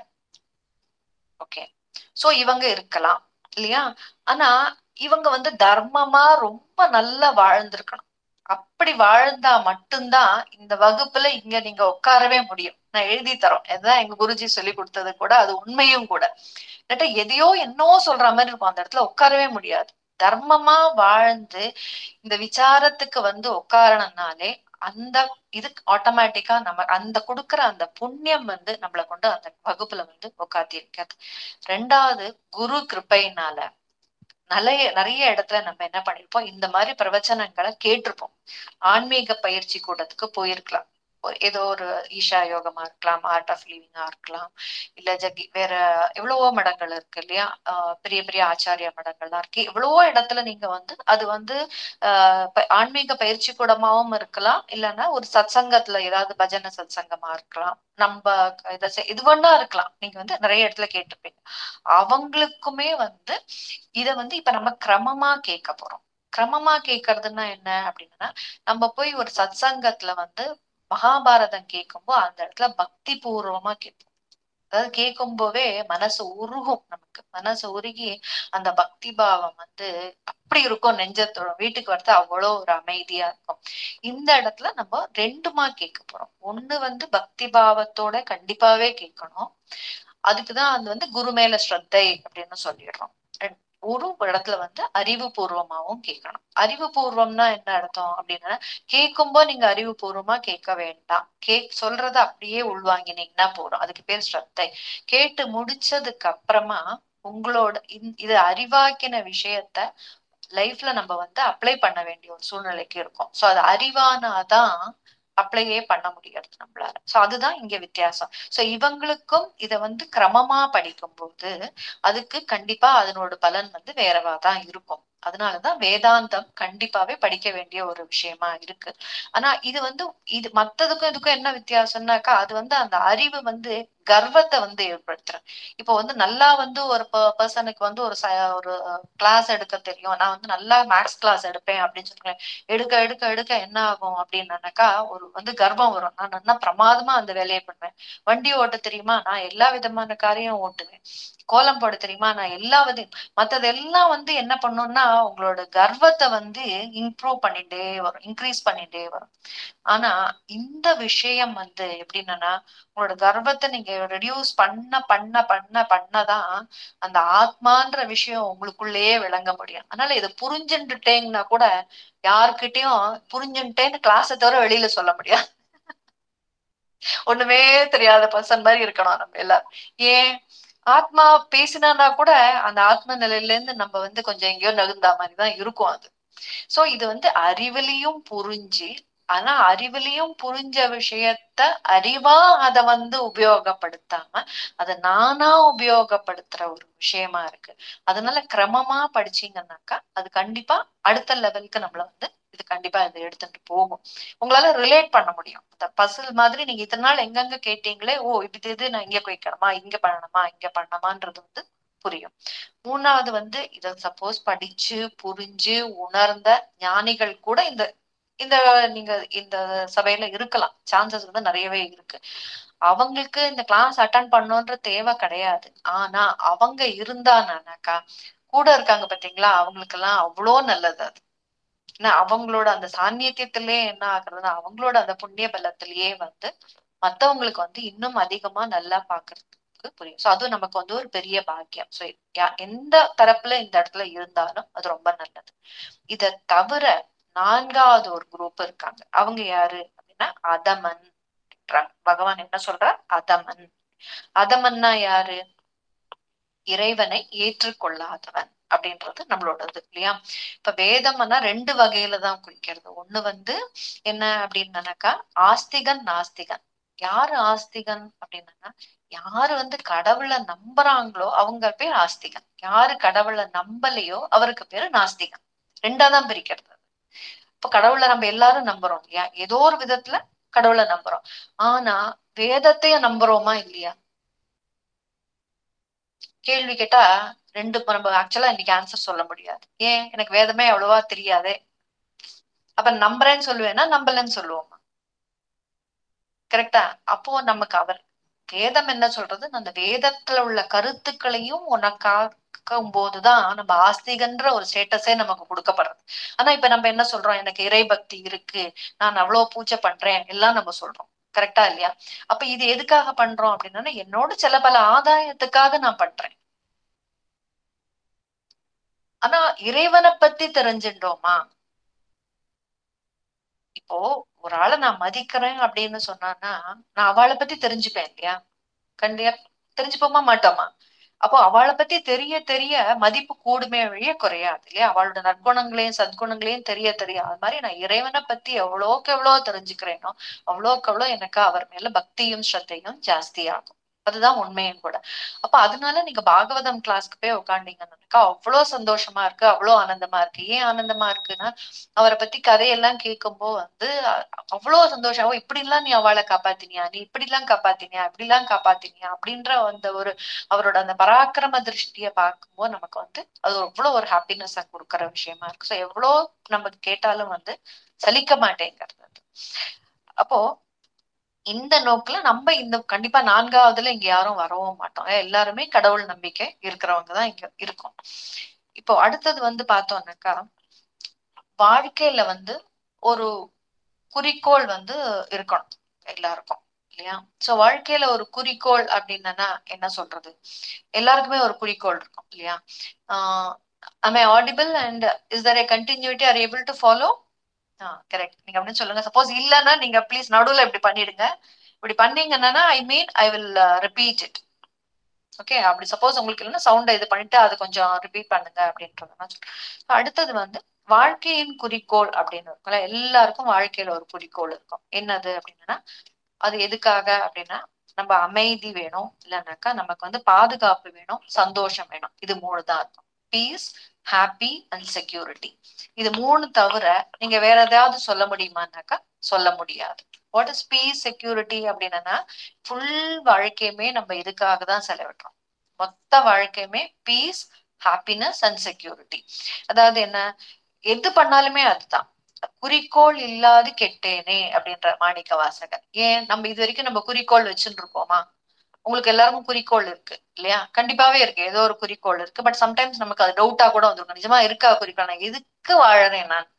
ஓகே சோ இவங்க இருக்கலாம் இல்லையா ஆனா இவங்க வந்து தர்மமா ரொம்ப நல்லா வாழ்ந்திருக்கணும் அப்படி வாழ்ந்தா மட்டும்தான் இந்த வகுப்புல இங்க நீங்க உட்காரவே முடியும் நான் எழுதி தரோம் இதுதான் எங்க குருஜி சொல்லி கொடுத்தது கூட அது உண்மையும் கூட இல்லாட்டா எதையோ என்னவோ சொல்ற மாதிரி இருக்கும் அந்த இடத்துல உட்காரவே முடியாது தர்மமா வாழ்ந்து இந்த விசாரத்துக்கு வந்து உட்காரணும்னாலே அந்த இது ஆட்டோமேட்டிக்கா நம்ம அந்த கொடுக்குற அந்த புண்ணியம் வந்து நம்மளை கொண்டு அந்த வகுப்புல வந்து உட்காத்தி இருக்கிறது ரெண்டாவது குரு கிருப்பையினால நிறைய நிறைய இடத்துல நம்ம என்ன பண்ணிருப்போம் இந்த மாதிரி பிரவச்சனங்களை கேட்டிருப்போம் ஆன்மீக பயிற்சி கூடத்துக்கு போயிருக்கலாம் ஏதோ ஒரு ஈஷா யோகமா இருக்கலாம் ஆர்ட் ஆஃப் லிவிங்கா இருக்கலாம் இல்ல ஜகி வேற எவ்வளவோ மடங்கள் இருக்கு இல்லையா ஆஹ் பெரிய பெரிய ஆச்சாரிய மடங்கள்லாம் இருக்கு எவ்வளவோ இடத்துல நீங்க வந்து அது வந்து ஆஹ் ஆன்மீக பயிற்சி கூடமாவும் இருக்கலாம் இல்லைன்னா ஒரு சத்சங்கத்துல ஏதாவது பஜனை சத்சங்கமா இருக்கலாம் நம்ம இதை இது வேணா இருக்கலாம் நீங்க வந்து நிறைய இடத்துல கேட்டிருப்பீங்க அவங்களுக்குமே வந்து இத வந்து இப்ப நம்ம கிரமமா கேட்க போறோம் கிரமமா கேட்கறதுன்னா என்ன அப்படின்னா நம்ம போய் ஒரு சத்சங்கத்துல வந்து மகாபாரதம் கேட்கும்போ அந்த இடத்துல பக்தி பூர்வமா கேட்போம் அதாவது கேட்கும்போவே மனசு உருகும் நமக்கு மனசு உருகி அந்த பக்தி பாவம் வந்து அப்படி இருக்கும் நெஞ்சத்தோட வீட்டுக்கு வரது அவ்வளோ ஒரு அமைதியா இருக்கும் இந்த இடத்துல நம்ம ரெண்டுமா கேட்க போறோம் ஒண்ணு வந்து பக்தி பாவத்தோட கண்டிப்பாவே கேட்கணும் அதுக்குதான் அது வந்து குரு மேல ஸ்ரத்தை அப்படின்னு சொல்லிடுறோம் ஒரு இடத்துல வந்து அறிவுபூர்வமாவும் கேட்கணும் அறிவுபூர்வம்னா என்ன அர்த்தம் அப்படின்னா கேட்கும்போ நீங்க அறிவுபூர்வமா கேட்க வேண்டாம் கே சொல்றத அப்படியே உள்வாங்கினீங்கன்னா போறோம் அதுக்கு பேர் ஸ்ரத்தை கேட்டு முடிச்சதுக்கு அப்புறமா உங்களோட இது அறிவாக்கின விஷயத்த லைஃப்ல நம்ம வந்து அப்ளை பண்ண வேண்டிய ஒரு சூழ்நிலைக்கு இருக்கும் சோ அது அறிவானாதான் அப்ளையே பண்ண முடியாது நம்மளால சோ அதுதான் இங்க வித்தியாசம் சோ இவங்களுக்கும் இத வந்து கிரமமா படிக்கும் போது அதுக்கு கண்டிப்பா அதனோட பலன் வந்து வேறவாதான் இருக்கும் அதனாலதான் வேதாந்தம் கண்டிப்பாவே படிக்க வேண்டிய ஒரு விஷயமா இருக்கு ஆனா இது வந்து இது மத்ததுக்கும் இதுக்கும் என்ன வித்தியாசம்னாக்கா அது வந்து அந்த அறிவு வந்து கர்வத்தை வந்து ஏற்படுத்துறேன் இப்போ வந்து நல்லா வந்து ஒரு பர்சனுக்கு வந்து ஒரு ஒரு கிளாஸ் எடுக்க தெரியும் நான் வந்து நல்லா மேக்ஸ் கிளாஸ் எடுப்பேன் அப்படின்னு சொல்றேன் எடுக்க எடுக்க எடுக்க என்ன ஆகும் அப்படின்னாக்கா ஒரு வந்து கர்வம் வரும் நான் நல்லா பிரமாதமா அந்த வேலையை பண்ணுவேன் வண்டி ஓட்ட தெரியுமா நான் எல்லா விதமான காரியம் ஓட்டுவேன் கோலம் போட தெரியுமா நான் எல்லா விதையும் மத்ததெல்லாம் வந்து என்ன பண்ணும்னா உங்களோட கர்வத்தை வந்து இம்ப்ரூவ் பண்ணிட்டே வரும் இன்க்ரீஸ் பண்ணிட்டே வரும் ஆனா இந்த விஷயம் வந்து எப்படின்னா உங்களோட கர்வத்தை நீங்க ரெடியூஸ் பண்ண பண்ண பண்ண பண்ணதான் அந்த ஆத்மான்ற விஷயம் உங்களுக்குள்ளேயே விளங்க முடியும் அதனால இதை புரிஞ்சுட்டுட்டேங்கன்னா கூட யாருக்கிட்டையும் புரிஞ்சுட்டேன்னு கிளாஸை தவிர வெளியில சொல்ல முடியாது ஒண்ணுமே தெரியாத பர்சன் மாதிரி இருக்கணும் நம்ம எல்லாரும் ஏன் ஆத்மா பேசினா கூட அந்த ஆத்ம நிலையில இருந்து நம்ம வந்து கொஞ்சம் எங்கேயோ நகுந்தா மாதிரிதான் இருக்கும் அது சோ இது வந்து அறிவிலையும் புரிஞ்சு ஆனா அறிவுலயும் புரிஞ்ச விஷயத்த அறிவா அத வந்து உபயோகப்படுத்தாம அத நானா உபயோகப்படுத்துற ஒரு விஷயமா இருக்கு அதனால கிரமமா படிச்சீங்கன்னாக்கா அது கண்டிப்பா அடுத்த லெவலுக்கு நம்மள வந்து இது கண்டிப்பா இது எடுத்துட்டு போகும் உங்களால ரிலேட் பண்ண முடியும் இந்த பசில் மாதிரி நீங்க இத்தனை நாள் எங்கெங்க கேட்டீங்களே ஓ இது இது நான் இங்க வைக்கணுமா இங்க பண்ணணுமா இங்க பண்ணணுமான்றது வந்து புரியும் மூணாவது வந்து இத சப்போஸ் படிச்சு புரிஞ்சு உணர்ந்த ஞானிகள் கூட இந்த இந்த நீங்க இந்த சபையில இருக்கலாம் சான்சஸ் வந்து நிறையவே இருக்கு அவங்களுக்கு இந்த கிளாஸ் அட்டன் பண்ணணுன்ற தேவை கிடையாது ஆனா அவங்க இருந்தானாக்கா கூட இருக்காங்க பாத்தீங்களா அவங்களுக்கெல்லாம் அவ்வளோ நல்லது அது ஏன்னா அவங்களோட அந்த சாநித்தியத்திலே என்ன ஆகுறதுன்னா அவங்களோட அந்த புண்ணிய பலத்திலேயே வந்து மத்தவங்களுக்கு வந்து இன்னும் அதிகமா நல்லா பாக்குறதுக்கு புரியும் சோ அதுவும் நமக்கு வந்து ஒரு பெரிய பாக்கியம் சோ எந்த தரப்புல இந்த இடத்துல இருந்தாலும் அது ரொம்ப நல்லது இத தவிர நான்காவது ஒரு குரூப் இருக்காங்க அவங்க யாரு அப்படின்னா அதமன் பகவான் என்ன சொல்றார் அதமன் அதமன்னா யாரு இறைவனை ஏற்றுக்கொள்ளாதவன் அப்படின்றது நம்மளோடது இல்லையா இப்ப வேதம்னா ரெண்டு வகையில தான் குறிக்கிறது ஒண்ணு வந்து என்ன அப்படின்னாக்கா ஆஸ்திகன் நாஸ்திகன் யாரு ஆஸ்திகன் அப்படின்னா யாரு வந்து கடவுளை நம்புறாங்களோ அவங்க பேர் ஆஸ்திகன் யாரு கடவுளை நம்பலையோ அவருக்கு பேரு நாஸ்திகன் ரெண்டா தான் பிரிக்கிறது இப்ப கடவுளை நம்ம எல்லாரும் நம்புறோம் இல்லையா ஏதோ ஒரு விதத்துல கடவுளை நம்புறோம் ஆனா வேதத்தையும் நம்புறோமா இல்லையா கேள்வி கேட்டா ரெண்டு நம்ம ஆக்சுவலா இன்னைக்கு ஆன்சர் சொல்ல முடியாது ஏன் எனக்கு வேதமே அவ்வளவா தெரியாதே அப்ப நம்புறேன்னு சொல்லுவேன்னா நம்பலன்னு சொல்லுவோமா கரெக்டா அப்போ நமக்கு அவர் வேதம் என்ன சொல்றது அந்த வேதத்துல உள்ள கருத்துக்களையும் உனக்காக்கும் போதுதான் நம்ம ஆஸ்திகன்ற ஒரு ஸ்டேட்டஸே நமக்கு கொடுக்கப்படுறது ஆனா இப்ப நம்ம என்ன சொல்றோம் எனக்கு இறை பக்தி இருக்கு நான் அவ்வளவு பூஜை பண்றேன் எல்லாம் நம்ம சொல்றோம் கரெக்டா இல்லையா அப்ப இது எதுக்காக பண்றோம் அப்படின்னா என்னோட சில பல ஆதாயத்துக்காக நான் பண்றேன் ஆனா இறைவனை பத்தி தெரிஞ்சுட்டோமா இப்போ ஒரு ஆளை நான் மதிக்கிறேன் அப்படின்னு சொன்னான்னா நான் அவளை பத்தி தெரிஞ்சுப்பேன் இல்லையா கண்டிப்பா தெரிஞ்சுப்போமா மாட்டோமா அப்போ அவளை பத்தி தெரிய தெரிய மதிப்பு கூடுமே வழிய குறையாது இல்லையா அவளோட நற்குணங்களையும் சத்குணங்களையும் தெரிய தெரிய அது மாதிரி நான் இறைவனை பத்தி எவ்வளோக்கு எவ்வளவு தெரிஞ்சுக்கிறேனோ அவ்வளோக்கு எவ்வளோ எனக்கு அவர் மேல பக்தியும் ஸ்ரத்தையும் ஜாஸ்தி ஆகும் அதுதான் உண்மையும் கூட அப்ப அதனால நீங்க பாகவதம் கிளாஸ்க்கு போய் உட்காந்தீங்கன்னாக்கா அவ்வளவு சந்தோஷமா இருக்கு அவ்வளவு ஆனந்தமா இருக்கு ஏன் ஆனந்தமா இருக்குன்னா அவரை பத்தி கதையெல்லாம் கேட்கும்போ வந்து அவ்வளவு சந்தோஷம் இப்படி எல்லாம் நீ அவளை காப்பாத்தினியா நீ இப்படி எல்லாம் காப்பாத்தினியா இப்படி எல்லாம் காப்பாத்தினியா அப்படின்ற அந்த ஒரு அவரோட அந்த பராக்கிரம திருஷ்டிய பார்க்கும்போது நமக்கு வந்து அது எவ்வளவு ஒரு ஹாப்பினஸ் கொடுக்குற விஷயமா இருக்கு ஸோ எவ்வளவு நம்ம கேட்டாலும் வந்து சலிக்க மாட்டேங்கிறது அப்போ இந்த நோக்குல நம்ம இந்த கண்டிப்பா நான்காவதுல இங்க யாரும் வரவும் மாட்டோம் எல்லாருமே கடவுள் நம்பிக்கை இருக்கிறவங்க தான் இங்க இருக்கும் இப்போ அடுத்தது வந்து பார்த்தோம்னாக்கா வாழ்க்கையில வந்து ஒரு குறிக்கோள் வந்து இருக்கணும் எல்லாருக்கும் இல்லையா சோ வாழ்க்கையில ஒரு குறிக்கோள் அப்படின்னா என்ன சொல்றது எல்லாருக்குமே ஒரு குறிக்கோள் இருக்கும் இல்லையா ah am I audible and is there a continuity are able to follow ah correct நீங்க அப்படின்னு சொல்லுங்க சப்போஸ் இல்லைன்னா நீங்க ப்ளீஸ் நடுவுல இப்படி பண்ணிடுங்க இப்படி பண்ணீங்கன்னா I mean I will repeat it okay அப்படி சப்போஸ் உங்களுக்கு இல்லைன்னா சவுண்டை இது பண்ணிட்டு அது கொஞ்சம் ரிப்பீட் பண்ணுங்க அப்படின்றத அடுத்தது வந்து வாழ்க்கையின் குறிக்கோள் அப்படின்னு இருக்கும்ல எல்லாருக்கும் வாழ்க்கையில ஒரு குறிக்கோள் இருக்கும் என்னது அப்படின்னா அது எதுக்காக அப்படின்னா நம்ம அமைதி வேணும் இல்லைன்னாக்கா நமக்கு வந்து பாதுகாப்பு வேணும் சந்தோஷம் வேணும் இது மூணு தான் இருக்கும் பீஸ் ஹாப்பி அண்ட் செக்யூரிட்டி இது மூணு தவிர நீங்க வேற ஏதாவது சொல்ல முடியுமானாக்கா சொல்ல முடியாது வாட் இஸ் பீஸ் செக்யூரிட்டி அப்படின்னா ஃபுல் வாழ்க்கையுமே நம்ம இதுக்காக தான் செலவிடுறோம் மொத்த வாழ்க்கையுமே பீஸ் ஹாப்பினஸ் அண்ட் செக்யூரிட்டி அதாவது என்ன எது பண்ணாலுமே அதுதான் குறிக்கோள் இல்லாது கெட்டேனே அப்படின்ற மாணிக்க வாசகர் ஏன் நம்ம இது வரைக்கும் நம்ம குறிக்கோள் வச்சுட்டு இருக்கோமா உங்களுக்கு எல்லாருக்கும் குறிக்கோள் இருக்கு இல்லையா கண்டிப்பாவே இருக்கு ஏதோ ஒரு குறிக்கோள் இருக்கு பட் சம்டைம்ஸ் நமக்கு அது டவுட்டா கூட வந்துருக்கும் நிஜமா இருக்கா குறிக்கோள் நான் எதுக்கு வாழறேன் நான்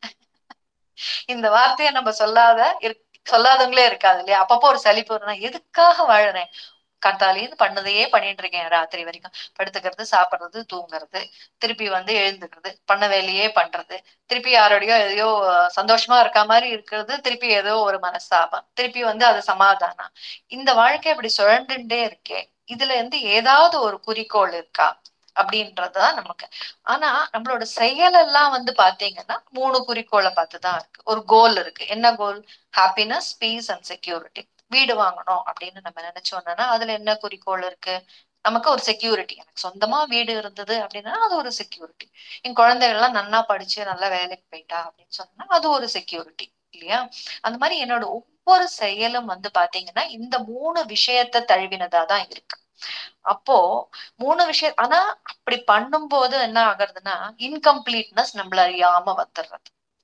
இந்த வார்த்தையை நம்ம சொல்லாத சொல்லாதவங்களே இருக்காது இல்லையா அப்பப்போ ஒரு சலிப்பு வரும் எதுக்காக வாழறேன் கத்தாலேருந்து பண்ணதையே பண்ணிட்டு இருக்கேன் ராத்திரி வரைக்கும் படுத்துக்கிறது சாப்பிடுறது தூங்குறது திருப்பி வந்து எழுந்துக்கிறது பண்ண வேலையே பண்றது திருப்பி யாரோடையோ எதையோ சந்தோஷமா இருக்க மாதிரி இருக்கிறது திருப்பி ஏதோ ஒரு மனஸ்தாபம் திருப்பி வந்து அது சமாதானம் இந்த வாழ்க்கை அப்படி சுழண்டுட்டே இருக்கே இதுல இருந்து ஏதாவது ஒரு குறிக்கோள் இருக்கா அப்படின்றதுதான் நமக்கு ஆனா நம்மளோட செயல் எல்லாம் வந்து பாத்தீங்கன்னா மூணு குறிக்கோளை பார்த்துதான் இருக்கு ஒரு கோல் இருக்கு என்ன goal happiness peace and security வீடு வாங்கணும் அப்படின்னு நம்ம நினைச்சோம்னா அதுல என்ன குறிக்கோள் இருக்கு நமக்கு ஒரு செக்யூரிட்டி எனக்கு சொந்தமா வீடு இருந்தது அப்படின்னா அது ஒரு செக்யூரிட்டி என் குழந்தைகள் எல்லாம் நல்லா படிச்சு நல்லா வேலைக்கு போயிட்டா அப்படின்னு சொன்னா அது ஒரு செக்யூரிட்டி இல்லையா அந்த மாதிரி என்னோட ஒவ்வொரு செயலும் வந்து பாத்தீங்கன்னா இந்த மூணு விஷயத்த தழுவினதா தான் இருக்கு அப்போ மூணு விஷயம் ஆனா அப்படி பண்ணும்போது என்ன ஆகுறதுன்னா இன்கம்ப்ளீட்னஸ் நம்மள அறியாம வந்துடுறது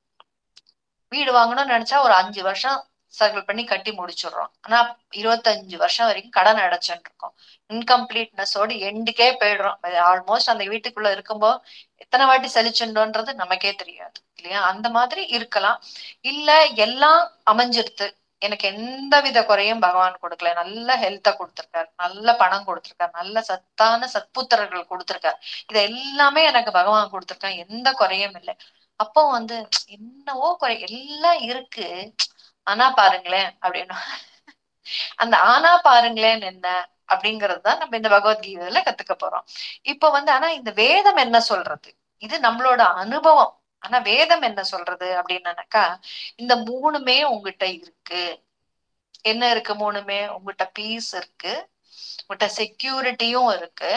வீடு வாங்கணும்னு நினைச்சா ஒரு அஞ்சு வருஷம் சர்க்கிள் பண்ணி கட்டி முடிச்சிடுறோம் ஆனா இருபத்தஞ்சு வருஷம் வரைக்கும் கடன் அடைச்சுட்டு இருக்கோம் இன்கம்ப்ளீட்னஸோட எண்டுக்கே போயிடுறோம் ஆல்மோஸ்ட் அந்த வீட்டுக்குள்ள இருக்கும்போது எத்தனை வாட்டி செலிச்சுண்டோன்றது நமக்கே தெரியாது இல்லையா அந்த மாதிரி இருக்கலாம் இல்ல எல்லாம் அமைஞ்சிருது எனக்கு எந்த வித குறையும் பகவான் கொடுக்கல நல்ல ஹெல்த்த கொடுத்திருக்காரு நல்ல பணம் கொடுத்திருக்காரு நல்ல சத்தான சத்புத்திரர்கள் கொடுத்திருக்காரு இது எல்லாமே எனக்கு பகவான் கொடுத்திருக்கான் எந்த குறையும் இல்லை அப்போ வந்து என்னவோ குறை எல்லாம் இருக்கு ஆனா பாருங்களேன் அப்படின்னு அந்த ஆனா பாருங்களேன் என்ன அப்படிங்கிறது தான் நம்ம இந்த பகவத்கீதையில கத்துக்க போறோம் இப்ப வந்து ஆனா இந்த வேதம் என்ன சொல்றது இது நம்மளோட அனுபவம் ஆனா வேதம் என்ன சொல்றது அப்படின்னாக்கா இந்த மூணுமே உங்ககிட்ட இருக்கு என்ன இருக்கு மூணுமே உங்ககிட்ட பீஸ் இருக்கு உங்ககிட்ட செக்யூரிட்டியும் இருக்கு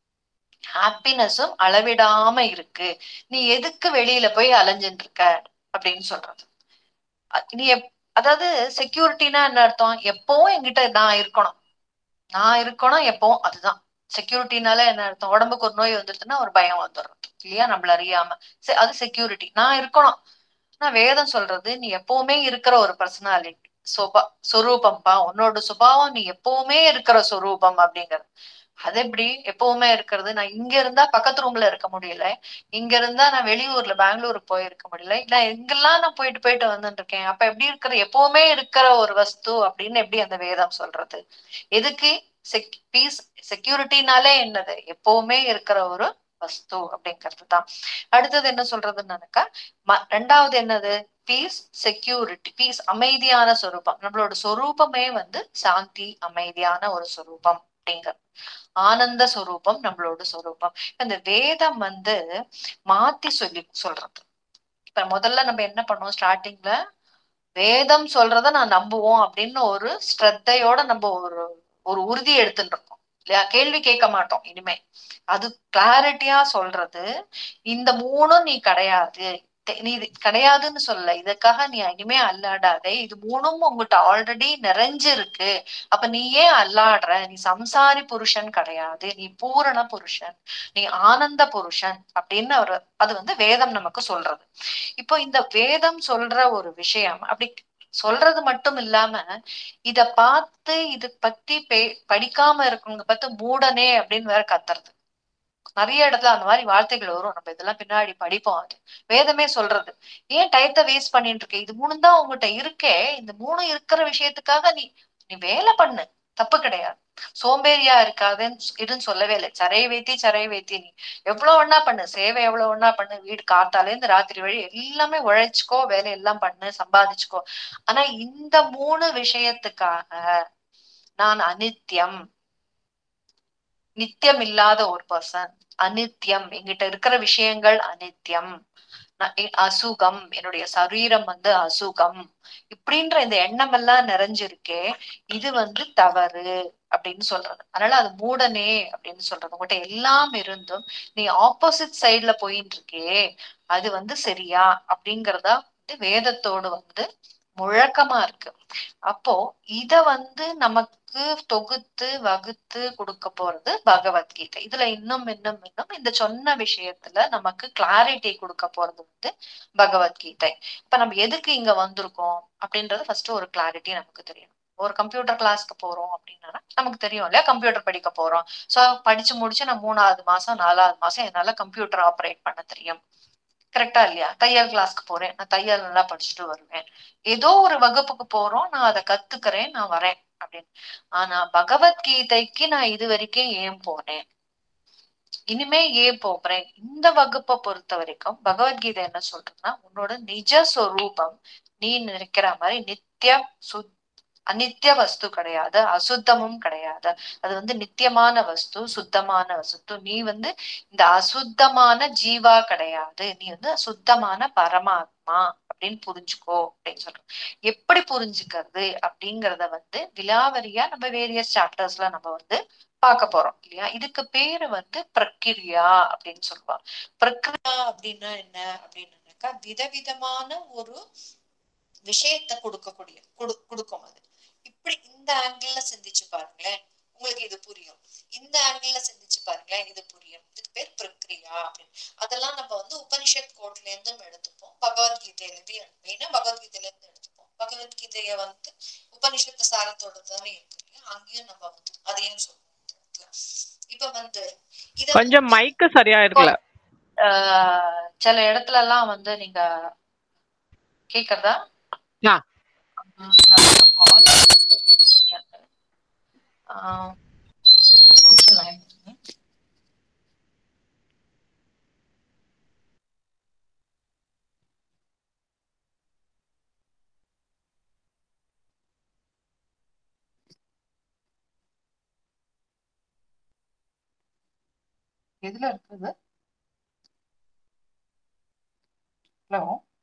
ஹாப்பினஸும் அளவிடாம இருக்கு நீ எதுக்கு வெளியில போய் அலைஞ்சுட்டு இருக்க அப்படின்னு சொல்றது நீ அதாவது செக்யூரிட்டினா என்ன அர்த்தம் எப்பவும் என்கிட்ட நான் இருக்கணும் நான் இருக்கணும் எப்பவும் அதுதான் செக்யூரிட்டினால என்ன அர்த்தம் உடம்புக்கு ஒரு நோய் வந்துருச்சுன்னா ஒரு பயம் வந்துடுறது இல்லையா நம்மள அறியாம அது செக்யூரிட்டி நான் இருக்கணும் நான் வேதம் சொல்றது நீ எப்பவுமே இருக்கிற ஒரு பர்சனாலிட்டி சொபா சொரூபம்பா உன்னோட சுபாவம் நீ எப்பவுமே இருக்கிற சொரூபம் அப்படிங்கிறது அது எப்படி எப்பவுமே இருக்கிறது நான் இங்க இருந்தா பக்கத்து ரூம்ல இருக்க முடியல இங்க இருந்தா நான் வெளியூர்ல பெங்களூருக்கு போயிருக்க முடியல இல்ல எங்கெல்லாம் நான் போயிட்டு போயிட்டு வந்துட்டு இருக்கேன் அப்ப எப்படி இருக்கிற எப்பவுமே இருக்கிற ஒரு வஸ்து அப்படின்னு எப்படி அந்த வேதம் சொல்றது எதுக்கு செக் பீஸ் செக்யூரிட்டினாலே என்னது எப்பவுமே இருக்கிற ஒரு வஸ்து அப்படிங்கிறது தான் அடுத்தது என்ன சொல்றதுன்னாக்கா ரெண்டாவது என்னது பீஸ் செக்யூரிட்டி பீஸ் அமைதியான சொரூபம் நம்மளோட சொரூபமே வந்து சாந்தி அமைதியான ஒரு சொரூபம் அப்படிங்கிறது ஆனந்த சொரூபம் நம்மளோட சொரூபம் இந்த வேதம் வந்து மாத்தி சொல்லி சொல்றது இப்ப முதல்ல நம்ம என்ன பண்ணோம் ஸ்டார்டிங்ல வேதம் சொல்றத நான் நம்புவோம் அப்படின்னு ஒரு ஸ்ரத்தையோட நம்ம ஒரு ஒரு உறுதி எடுத்துட்டு இருக்கோம் இல்லையா கேள்வி கேட்க மாட்டோம் இனிமே அது கிளாரிட்டியா சொல்றது இந்த மூணும் நீ கிடையாது நீ இது கிடையாதுன்னு சொல்ல இதுக்காக நீ இனிமே அல்லாடாதே இது மூணும் உங்ககிட்ட ஆல்ரெடி நிறைஞ்சிருக்கு அப்ப நீ ஏன் அல்லாடுற நீ சம்சாரி புருஷன் கிடையாது நீ பூரண புருஷன் நீ ஆனந்த புருஷன் அப்படின்னு ஒரு அது வந்து வேதம் நமக்கு சொல்றது இப்போ இந்த வேதம் சொல்ற ஒரு விஷயம் அப்படி சொல்றது மட்டும் இல்லாம இத பார்த்து இது பத்தி பே படிக்காம இருக்கவங்க பார்த்து மூடனே அப்படின்னு வேற கத்துறது நிறைய இடத்துல அந்த மாதிரி வார்த்தைகள் வரும் நம்ம இதெல்லாம் பின்னாடி படிப்போம் அது வேதமே சொல்றது ஏன் டயத்தை வேஸ்ட் பண்ணிட்டு இருக்க இது மூணு தான் உங்ககிட்ட இருக்கே இந்த மூணு இருக்கிற விஷயத்துக்காக நீ நீ வேலை பண்ணு தப்பு கிடையாது சோம்பேறியா இருக்காதுன்னு இதுன்னு சொல்லவே இல்லை சரை வைத்தி சரை வைத்தி நீ எவ்வளவு ஒன்னா பண்ணு சேவை எவ்வளவு ஒன்னா பண்ணு வீடு காத்தால இருந்து ராத்திரி வழி எல்லாமே உழைச்சுக்கோ வேலை எல்லாம் பண்ணு சம்பாதிச்சுக்கோ ஆனா இந்த மூணு விஷயத்துக்காக நான் அனித்தியம் நித்தியம் இல்லாத ஒரு பர்சன் அனித்தியம் எங்கிட்ட இருக்கிற விஷயங்கள் அனித்தியம் அசுகம் என்னுடைய சரீரம் வந்து அசுகம் இப்படின்ற இந்த எண்ணம் எல்லாம் நிறைஞ்சிருக்கே இது வந்து தவறு அப்படின்னு சொல்றது அதனால அது மூடனே அப்படின்னு சொல்றது உங்கள்கிட்ட எல்லாம் இருந்தும் நீ ஆப்போசிட் சைட்ல போயிட்டு இருக்கே அது வந்து சரியா அப்படிங்கறதா வந்து வேதத்தோடு வந்து முழக்கமா இருக்கு அப்போ இத வந்து நமக்கு தொகுத்து வகுத்து கொடுக்க போறது பகவத்கீதை இதுல இன்னும் இன்னும் இன்னும் இந்த சொன்ன விஷயத்துல நமக்கு கிளாரிட்டி கொடுக்க போறது வந்து பகவத்கீதை இப்ப நம்ம எதுக்கு இங்க வந்திருக்கோம் அப்படின்றது ஃபர்ஸ்ட் ஒரு கிளாரிட்டி நமக்கு தெரியும் ஒரு கம்ப்யூட்டர் கிளாஸ்க்கு போறோம் அப்படின்னா நமக்கு தெரியும் இல்லையா கம்ப்யூட்டர் படிக்க போறோம் சோ படிச்சு முடிச்சு நான் மூணாவது மாசம் நாலாவது மாசம் என்னால கம்ப்யூட்டர் ஆப்ரேட் பண்ண தெரியும் கரெக்டா இல்லையா தையல் கிளாஸ்க்கு போறேன் நான் தையல் நல்லா படிச்சுட்டு வருவேன் ஏதோ ஒரு வகுப்புக்கு போறோம் நான் அதை கத்துக்கிறேன் நான் வரேன் அப்படின்னு ஆனா பகவத்கீதைக்கு நான் இது வரைக்கும் ஏன் போனேன் இனிமே ஏன் போறேன் இந்த வகுப்பை பொறுத்த வரைக்கும் பகவத்கீதை என்ன சொல்றதுன்னா உன்னோட நிஜ சொரூபம் நீ நினைக்கிற மாதிரி நித்திய சுத் அநித்திய வஸ்து கிடையாது அசுத்தமும் கிடையாது அது வந்து நித்தியமான வஸ்து சுத்தமான வஸ்து நீ வந்து இந்த அசுத்தமான ஜீவா கிடையாது நீ வந்து சுத்தமான பரமாத்மா அப்படின்னு புரிஞ்சுக்கோ அப்படின்னு சொல்றோம் எப்படி புரிஞ்சுக்கிறது அப்படிங்கறத வந்து விலாவரியா நம்ம வேரியஸ் சாப்டர்ஸ்ல நம்ம வந்து பார்க்க போறோம் இல்லையா இதுக்கு பேரு வந்து பிரக்கிரியா அப்படின்னு சொல்லுவாங்க பிரக்கிரியா அப்படின்னா என்ன அப்படின்னாக்கா விதவிதமான ஒரு விஷயத்தை கொடுக்கக்கூடிய கொடு கொடுக்கும் அது இப்படி இந்த ஆங்கிள் சிந்திச்சு பாருங்களேன் உங்களுக்கு இது புரியும் இந்த ஆங்கிள் சிந்திச்சு பாருங்களேன் இது புரியும் இதுக்கு பேர் பிரக்ரியா அப்படின்னு அதெல்லாம் நம்ம வந்து உபனிஷத் கோட்ல இருந்தும் எடுத்துப்போம் பகவத்கீதையில இருந்து மெயினா பகவத்கீதையில இருந்து எடுத்துப்போம் பகவத்கீதைய வந்து உபனிஷத்து சாரத்தோட தானே இருக்கு இல்லையா அங்கேயும் நம்ம வந்து அதையும் சொல்லுவோம் இப்ப வந்து இத கொஞ்சம் மைக்கு சரியா இருக்குல்ல ஆஹ் சில இடத்துல எல்லாம் வந்து நீங்க கேக்குறதா ஆ. ஆஹ் கொஞ்சம் line இருங்க. எதுல இருக்குது hello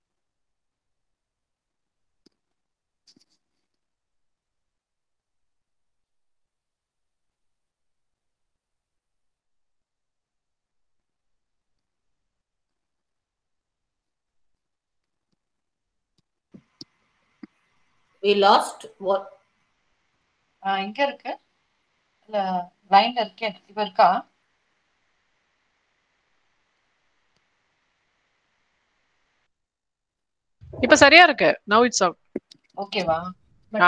We lost what? Ah எங்க இருக்கு இல்ல லைன்ல இருக்கேன் இப்ப இருக்கா இப்ப சரியா இருக்கு நவ் இட்ஸ் அவுட் ஓகேவா ஆ.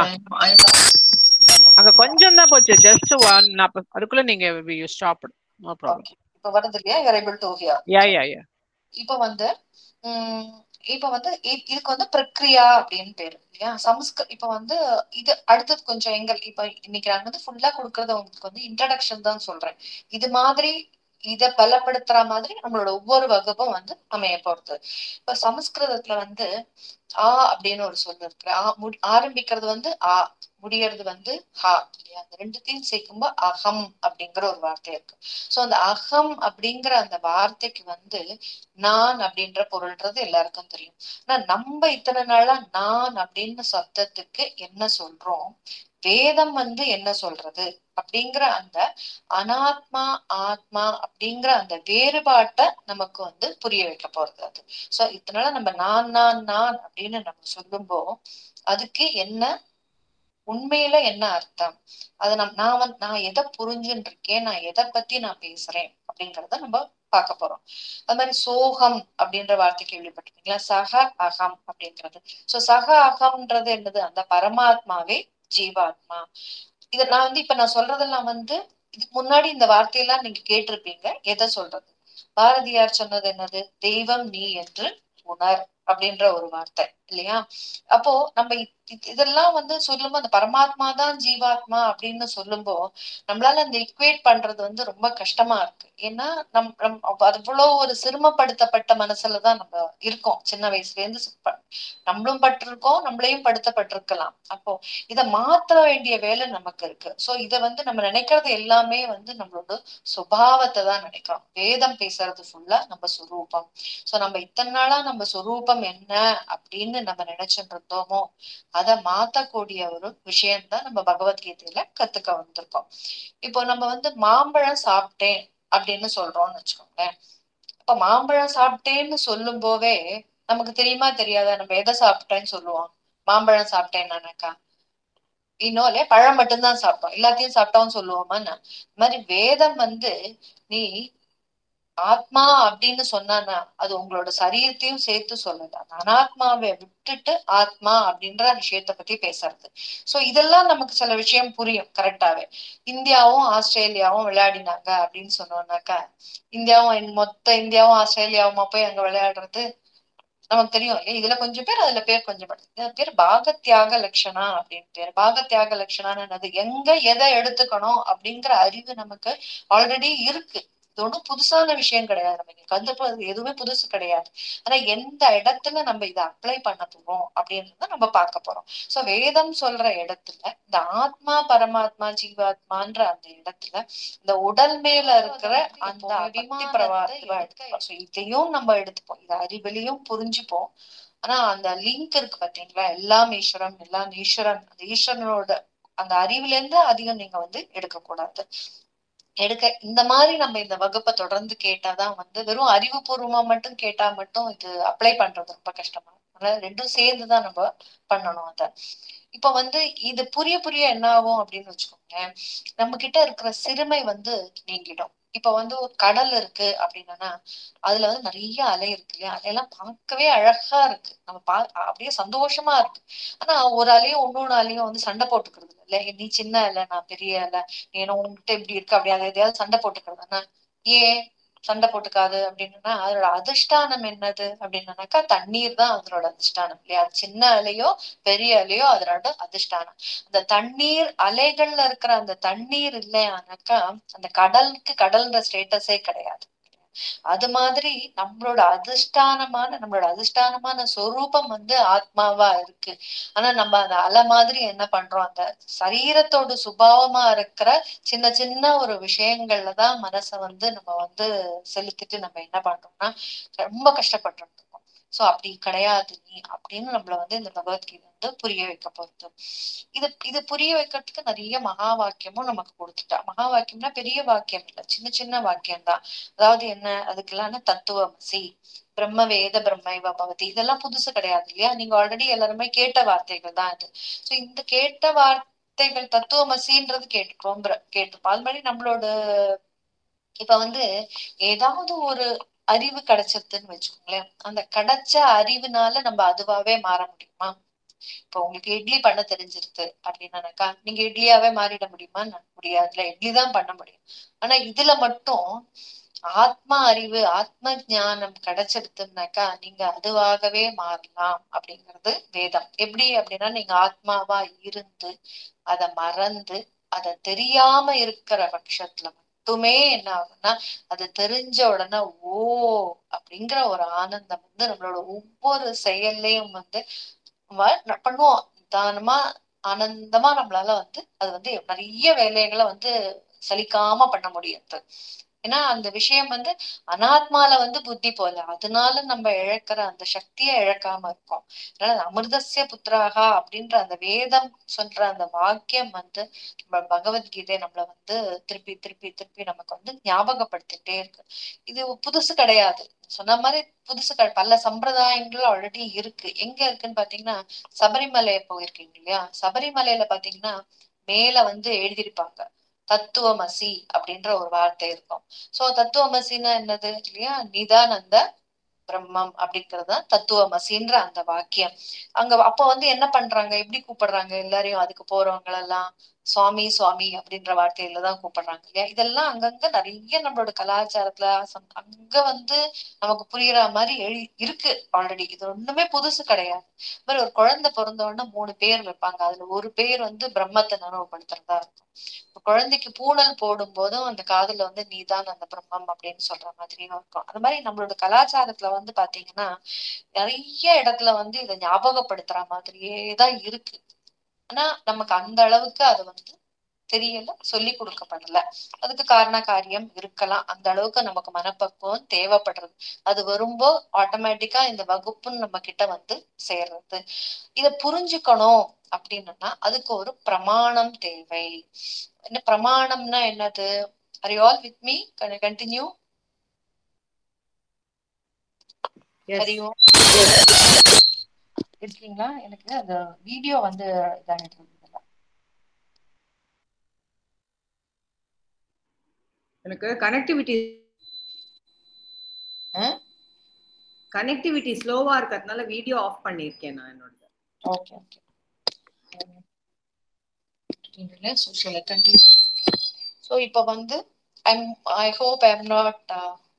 அங்க கொஞ்சம் தான் போச்சு ஜஸ்ட் ஒன் அதுக்குள்ள நீங்க you stop no problem okay இப்ப வருது இல்லையா you are able to hear ya ya ya இப்ப வந்து உம் இப்ப வந்து இ- இதுக்கு வந்து பிரக்ரியா அப்படின்னு பேரு இல்லையா சமஸ்க இப்ப வந்து இது அடுத்தது கொஞ்சம் எங்கள் இப்ப இன்னைக்கு நான் வந்து ஃபுல்லா கொடுக்கறது உங்களுக்கு வந்து இன்ட்ரடக்ஷன் தான் சொல்றேன் இது மாதிரி இத பலப்படுத்துற மாதிரி நம்மளோட ஒவ்வொரு வகுப்பும் வந்து அமைய போறது இப்ப சமஸ்கிருதத்துல வந்து ஆ அப்படின்னு ஒரு சொல் இருக்கு ஆ முடி- ஆரம்பிக்கிறது வந்து ஆ முடியறது வந்து ஹா இல்லையா அந்த ரெண்டுத்தையும் சேர்க்கும்போது அகம் அப்படிங்கிற ஒரு வார்த்தை இருக்கு சோ அந்த அகம் அப்படிங்கிற அந்த வார்த்தைக்கு வந்து நான் அப்படின்ற பொருள்ன்றது எல்லாருக்கும் தெரியும் ஆனா நம்ம இத்தனை நாளா நான் அப்படின்னு சப்தத்துக்கு என்ன சொல்றோம் வேதம் வந்து என்ன சொல்றது அப்படிங்கிற அந்த அனாத்மா ஆத்மா அப்படிங்கிற அந்த வேறுபாட்டை நமக்கு வந்து புரிய வைக்க போறது அது சோ இத்தனால நம்ம நான் நான் நான் அப்படின்னு நம்ம சொல்லும்போ அதுக்கு என்ன உண்மையில என்ன அர்த்தம் அது நம் நான் வந்து நான் எதை புரிஞ்சுட்டு இருக்கேன் நான் எதை பத்தி நான் பேசுறேன் அப்படிங்கறத நம்ம பார்க்க போறோம் அது மாதிரி சோகம் அப்படின்ற வார்த்தை கேள்விப்பட்டிருக்கீங்களா சக அகம் அப்படின்றது சோ சக அகம்ன்றது என்னது அந்த பரமாத்மாவே ஜீவாத்மா இத நான் வந்து இப்ப நான் சொல்றதெல்லாம் வந்து இதுக்கு முன்னாடி இந்த வார்த்தையெல்லாம் நீங்க கேட்டிருப்பீங்க எதை சொல்றது பாரதியார் சொன்னது என்னது தெய்வம் நீ என்று உணர் அப்படின்ற ஒரு வார்த்தை இல்லையா அப்போ நம்ம இ- இ- இதெல்லாம் வந்து சொல்லும்போது அந்த பரமாத்மா தான் ஜீவாத்மா அப்படின்னு சொல்லும்போ நம்மளால அந்த இக்குவேட் பண்றது வந்து ரொம்ப கஷ்டமா இருக்கு ஏன்னா நம் நம் அவ்வளவு ஒரு சிரமப்படுத்தப்பட்ட மனசுலதான் நம்ம இருக்கோம் சின்ன வயசுல இருந்து சி- ப- நம்மளும் பட்டிருக்கோம் நம்மளையும் படுத்தப்பட்டிருக்கலாம் அப்போ இத மாத்த வேண்டிய வேலை நமக்கு இருக்கு சோ இத வந்து நம்ம நினைக்கிறது எல்லாமே வந்து நம்மளோட சுபாவத்தை தான் நினைக்கிறோம் வேதம் பேசுறது ஃபுல்லா நம்ம சுரூபம் சோ நம்ம இத்தனை நாளா நம்ம சுரூபம் என்ன அப்படின்னு நம்ம நினைச்சுட்டு இருந்தோமோ அதை மாத்தக்கூடிய ஒரு விஷயம்தான் நம்ம பகவத்கீதையில கத்துக்க வந்திருக்கோம் இப்போ நம்ம வந்து மாம்பழம் சாப்பிட்டேன் அப்படின்னு சொல்றோம்னு வச்சுக்கோங்களேன் இப்ப மாம்பழம் சாப்பிட்டேன்னு சொல்லும் போதே நமக்கு தெரியுமா தெரியாதா நம்ம எதை சாப்பிட்டேன்னு சொல்லுவோம் மாம்பழம் சாப்பிட்டேன்னாக்கா இன்னும் இல்லையா பழம் மட்டும்தான் சாப்பிட்டோம் எல்லாத்தையும் சாப்பிட்டோம்னு சொல்லுவோமா இந்த மாதிரி வேதம் வந்து நீ ஆத்மா அப்படின்னு சொன்னானா அது உங்களோட சரீரத்தையும் சேர்த்து சொல்லல அந்த அனாத்மாவை விட்டுட்டு ஆத்மா அப்படின்ற விஷயத்த பத்தி பேசுறது சோ இதெல்லாம் நமக்கு சில விஷயம் புரியும் கரெக்டாவே இந்தியாவும் ஆஸ்திரேலியாவும் விளையாடினாங்க அப்படின்னு சொன்னோம்னாக்கா இந்தியாவும் இந்த மொத்த இந்தியாவும் ஆஸ்திரேலியாவுமா போய் அங்க விளையாடுறது நமக்கு தெரியும் இல்லையா இதுல கொஞ்சம் பேர் அதுல பேர் கொஞ்சம் பேர் இதுல பேர் பாகத்தியாக லட்சணா அப்படின்னு பேர் பாகத்தியாக லட்சணான்னு என்னது எங்க எதை எடுத்துக்கணும் அப்படிங்கிற அறிவு நமக்கு ஆல்ரெடி இருக்கு இது ஒண்ணும் புதுசான விஷயம் கிடையாது நம்ம இங்க கத்துப்போ அது எதுவுமே புதுசு கிடையாது ஆனா எந்த இடத்துல நம்ம இதை அப்ளை பண்ண போறோம் அப்படின்றத நம்ம பார்க்க போறோம் சோ வேதம் சொல்ற இடத்துல இந்த ஆத்மா பரமாத்மா ஜீவாத்மான்ற அந்த இடத்துல இந்த உடல் மேல இருக்கிற அந்த அபிமான பிரவாகத்தை எடுத்துப்போம் So இதையும் நம்ம எடுத்துப்போம் இது அறிவிலையும் புரிஞ்சுப்போம் ஆனா அந்த லிங்க் இருக்கு பாத்தீங்களா எல்லாம் ஈஸ்வரன் எல்லாம் ஈஸ்வரன் அந்த ஈஸ்வரனோட அந்த அறிவுல இருந்து அதிகம் நீங்க வந்து எடுக்க கூடாது எடுக்க இந்த மாதிரி நம்ம இந்த வகுப்பை தொடர்ந்து கேட்டாதான் வந்து வெறும் அறிவுபூர்வமா மட்டும் கேட்டா மட்டும் இது அப்ளை பண்றது ரொம்ப கஷ்டமா இருக்கும். அதனால ரெண்டும் சேர்ந்துதான் நம்ம பண்ணணும் அத இப்ப வந்து இது புரிய புரிய என்ன ஆகும் அப்படின்னு வச்சுக்கோங்களேன் நம்ம கிட்ட இருக்கிற சிறுமை வந்து நீங்கிடும் இப்ப வந்து ஒரு கடல் இருக்கு அப்படின்னா அதுல வந்து நிறைய அலை இருக்கு இல்லையா அலையெல்லாம் பார்க்கவே அழகா இருக்கு நம்ம பா அப்படியே சந்தோஷமா இருக்கு ஆனா ஒரு அலையும் இன்னொன்னு அலையும் வந்து சண்டை போட்டுக்கிறது இல்ல நீ சின்ன அலை நான் பெரிய அலை நீ என்ன உன்கிட்ட இப்படி இருக்கு அப்படி அதை எதையாவது சண்டை போட்டுக்கிறதுனா ஏன் சண்டை போட்டுக்காது அப்படின்னா அதோட அதிஷ்டானம் என்னது அப்படின்னாக்கா தண்ணீர் தான் அதனோட அதிஷ்டானம் இல்லையா அது சின்ன அலையோ பெரிய அலையோ அதனோட அதிஷ்டானம் அந்த தண்ணீர் அலைகள்ல இருக்கிற அந்த தண்ணீர் இல்லையானாக்கா அந்த கடலுக்கு கடல்ன்ற ஸ்டேட்டஸே கிடையாது அது மாதிரி நம்மளோட அதிஷ்டானமான நம்மளோட அதிஷ்டானமான சொரூபம் வந்து ஆத்மாவா இருக்கு ஆனா நம்ம அந்த அலை மாதிரி என்ன பண்றோம் அந்த சரீரத்தோட சுபாவமா இருக்கிற சின்ன சின்ன ஒரு விஷயங்கள்ல தான் மனசை வந்து நம்ம வந்து செலுத்திட்டு நம்ம என்ன பண்றோம்னா ரொம்ப கஷ்டப்பட்டு இருக்கோம் சோ அப்படி கிடையாது நீ அப்படின்னு நம்மள வந்து இந்த பகவத்கீதை வந்து புரிய வைக்க போறது இது இது புரிய வைக்கிறதுக்கு நிறைய மகா வாக்கியமும் நமக்கு கொடுத்துட்டா மகா வாக்கியம்னா பெரிய வாக்கியம் இல்ல சின்ன சின்ன வாக்கியம் தான் அதாவது என்ன அதுக்கெல்லாம் தத்துவமசி பிரம்ம வேத பிரம்மைவ பவதி இதெல்லாம் புதுசு கிடையாது இல்லையா நீங்க ஆல்ரெடி எல்லாருமே கேட்ட வார்த்தைகள் தான் இது சோ இந்த கேட்ட வார்த்தைகள் தத்துவமசின்றது கேட்டுருக்கோம் கேட்டிருப்போம் அது மாதிரி நம்மளோட இப்ப வந்து ஏதாவது ஒரு அறிவு கிடைச்சதுன்னு வச்சுக்கோங்களேன் அந்த கிடைச்ச அறிவுனால நம்ம அதுவாவே மாற முடியுமா இப்ப உங்களுக்கு இட்லி பண்ண தெரிஞ்சிருது அப்படின்னாக்கா நீங்க இட்லியாவே மாறிட முடியுமா முடியாதுல இட்லி தான் பண்ண முடியும் ஆனா இதுல மட்டும் ஆத்மா அறிவு ஆத்ம ஞானம் கிடைச்சிருதுன்னாக்கா நீங்க அதுவாகவே மாறலாம் அப்படிங்கிறது வேதம் எப்படி அப்படின்னா நீங்க ஆத்மாவா இருந்து அதை மறந்து அதை தெரியாம இருக்கிற பட்சத்துல மட்டுமே என்ன ஆகும்னா அது தெரிஞ்ச உடனே ஓ அப்படிங்கிற ஒரு ஆனந்தம் வந்து நம்மளோட ஒவ்வொரு செயல்லையும் வந்து நம்ம பண்ணுவோம் நிதானமா ஆனந்தமா நம்மளால வந்து அது வந்து நிறைய வேலைகளை வந்து சலிக்காம பண்ண முடியாது ஏன்னா அந்த விஷயம் வந்து அனாத்மால வந்து புத்தி போல அதனால நம்ம இழக்கிற அந்த சக்தியை இழக்காம இருக்கோம் அதனால அமிர்தசிய புத்திராகா அப்படின்ற அந்த வேதம் சொல்ற அந்த வாக்கியம் வந்து நம்ம பகவத்கீதை நம்மள வந்து திருப்பி திருப்பி திருப்பி நமக்கு வந்து ஞாபகப்படுத்திட்டே இருக்கு இது புதுசு கிடையாது சொன்ன மாதிரி புதுசு பல சம்பிரதாயங்கள் ஆல்ரெடி இருக்கு எங்க இருக்குன்னு பாத்தீங்கன்னா சபரிமலை போயிருக்கீங்க இல்லையா சபரிமலையில பாத்தீங்கன்னா மேல வந்து எழுதியிருப்பாங்க தத்துவமசி அப்படின்ற ஒரு வார்த்தை இருக்கும் சோ தத்துவமசின்னா என்னது இல்லையா நிதானந்த பிரம்மம் அப்படிங்கறது தத்துவமசின்ற அந்த வாக்கியம் அங்க அப்ப வந்து என்ன பண்றாங்க எப்படி கூப்பிடுறாங்க எல்லாரையும் அதுக்கு போறவங்க எல்லாம் சுவாமி சுவாமி அப்படின்ற வார்த்தையில தான் கூப்பிடுறாங்க இல்லையா இதெல்லாம் அங்கங்க நிறைய நம்மளோட கலாச்சாரத்துல அங்க வந்து நமக்கு புரியுற மாதிரி எழு இருக்கு ஆல்ரெடி இது ஒண்ணுமே புதுசு கிடையாது மாதிரி ஒரு குழந்தை பிறந்த உடனே மூணு பேர் வைப்பாங்க அதுல ஒரு பேர் வந்து பிரம்மத்தை நினைவுபடுத்துறதா இருக்கும் குழந்தைக்கு பூனல் போடும் போதும் அந்த காதுல வந்து நீதான் அந்த பிரம்மம் அப்படின்னு சொல்ற மாதிரியும் இருக்கும் அது மாதிரி நம்மளோட கலாச்சாரத்துல வந்து பாத்தீங்கன்னா நிறைய இடத்துல வந்து இதை ஞாபகப்படுத்துற மாதிரியே தான் இருக்கு ஆனா நமக்கு அந்த அளவுக்கு அது வந்து தெரியல சொல்லி கொடுக்கப்படல அதுக்கு காரண காரியம் இருக்கலாம் அந்த அளவுக்கு நமக்கு மனப்பக்குவம் தேவைப்படுறது அது வரும்போ ஆட்டோமேட்டிக்கா இந்த வகுப்புன்னு நம்ம கிட்ட வந்து சேர்றது இத புரிஞ்சுக்கணும் அப்படின்னா அதுக்கு ஒரு பிரமாணம் தேவை என்ன பிரமாணம்னா என்னது are you all with me continue ஹரியோ இருக்கீங்களா எனக்கு அந்த வீடியோ வந்து இதாகிட்டு இருந்தது எனக்கு கனெக்டிவிட்டி கனெக்டிவிட்டி ஸ்லோவா இருக்கிறதுனால வீடியோ ஆஃப் பண்ணிருக்கேன் நான் என்னோட okay okay social continue so இப்போ வந்து I'm I hope I am not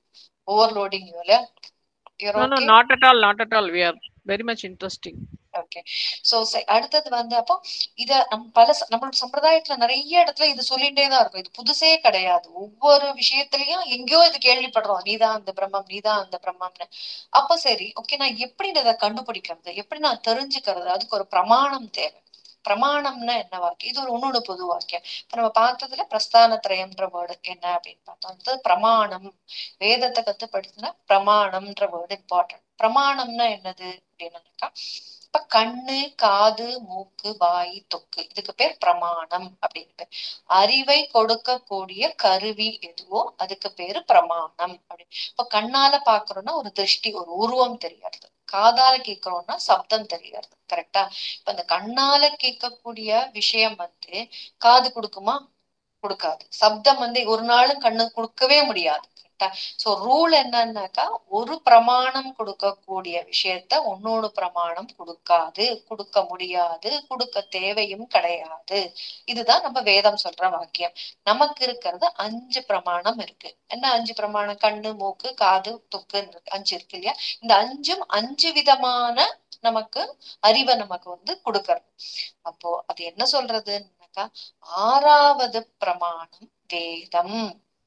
overloading you இல்லையா No, no, not at all, not at all. We are very much interesting. Okay okay so அடுத்தது வந்து அப்போ இத நம் பல ச- நம்மளோட சம்பிரதாயத்துல நிறைய இடத்துல இது சொல்லிட்டே தான் இருக்கும் இது புதுசே கிடையாது ஒவ்வொரு விஷயத்திலயும் எங்கேயோ இது கேள்விப்படுறோம் நீதான் அந்த பிரம்மம் நீதான் அந்த பிரம்மம்னு அப்ப சரி ஓகே நான் எப்படி இதை கண்டுபிடிக்கிறது எப்படி நான் தெரிஞ்சுக்கிறது அதுக்கு ஒரு பிரமாணம் தேவை பிரமாணம்னா என்ன வாக்கியம் இது ஒரு இன்னொரு பொது வாக்கியம் இப்ப நம்ம பார்த்ததுல பிரஸ்தான திரயம்ன்ற வேர்டு என்ன அப்படின்னு பார்த்தோம் அடுத்தது பிரமாணம் வேதத்தை கத்து படிச்சுன்னா பிரமாணம்ன்ற வேர்டு இம்பார்ட்டன்ட் பிரமாணம்னா என்னது அப்படின்னாக்கா இப்ப கண்ணு காது மூக்கு வாய் தொக்கு இதுக்கு பேர் பிரமாணம் அப்படின்னு பேர் அறிவை கொடுக்கக்கூடிய கருவி எதுவோ அதுக்கு பேரு பிரமாணம் அப்படின்னு இப்ப கண்ணால பாக்குறோம்னா ஒரு திருஷ்டி ஒரு உருவம் தெரியறது காதால கேட்கிறோம்னா சப்தம் தெரியறது கரெக்டா இப்ப அந்த கண்ணால கேட்கக்கூடிய விஷயம் வந்து காது கொடுக்குமா கொடுக்காது சப்தம் வந்து ஒரு நாளும் கண்ணு கொடுக்கவே முடியாது கரெக்டா சோ ரூல் என்னன்னாக்கா ஒரு பிரமாணம் கொடுக்கக்கூடிய விஷயத்த இன்னொரு பிரமாணம் கொடுக்காது கொடுக்க முடியாது கொடுக்க தேவையும் கிடையாது இதுதான் நம்ம வேதம் சொல்ற வாக்கியம் நமக்கு இருக்கிறது அஞ்சு பிரமாணம் இருக்கு என்ன அஞ்சு பிரமாணம் கண்ணு மூக்கு காது துக்கு அஞ்சு இருக்கு இல்லையா இந்த அஞ்சும் அஞ்சு விதமான நமக்கு அறிவை நமக்கு வந்து கொடுக்கறது அப்போ அது என்ன சொல்றதுன்னாக்கா ஆறாவது பிரமாணம் வேதம்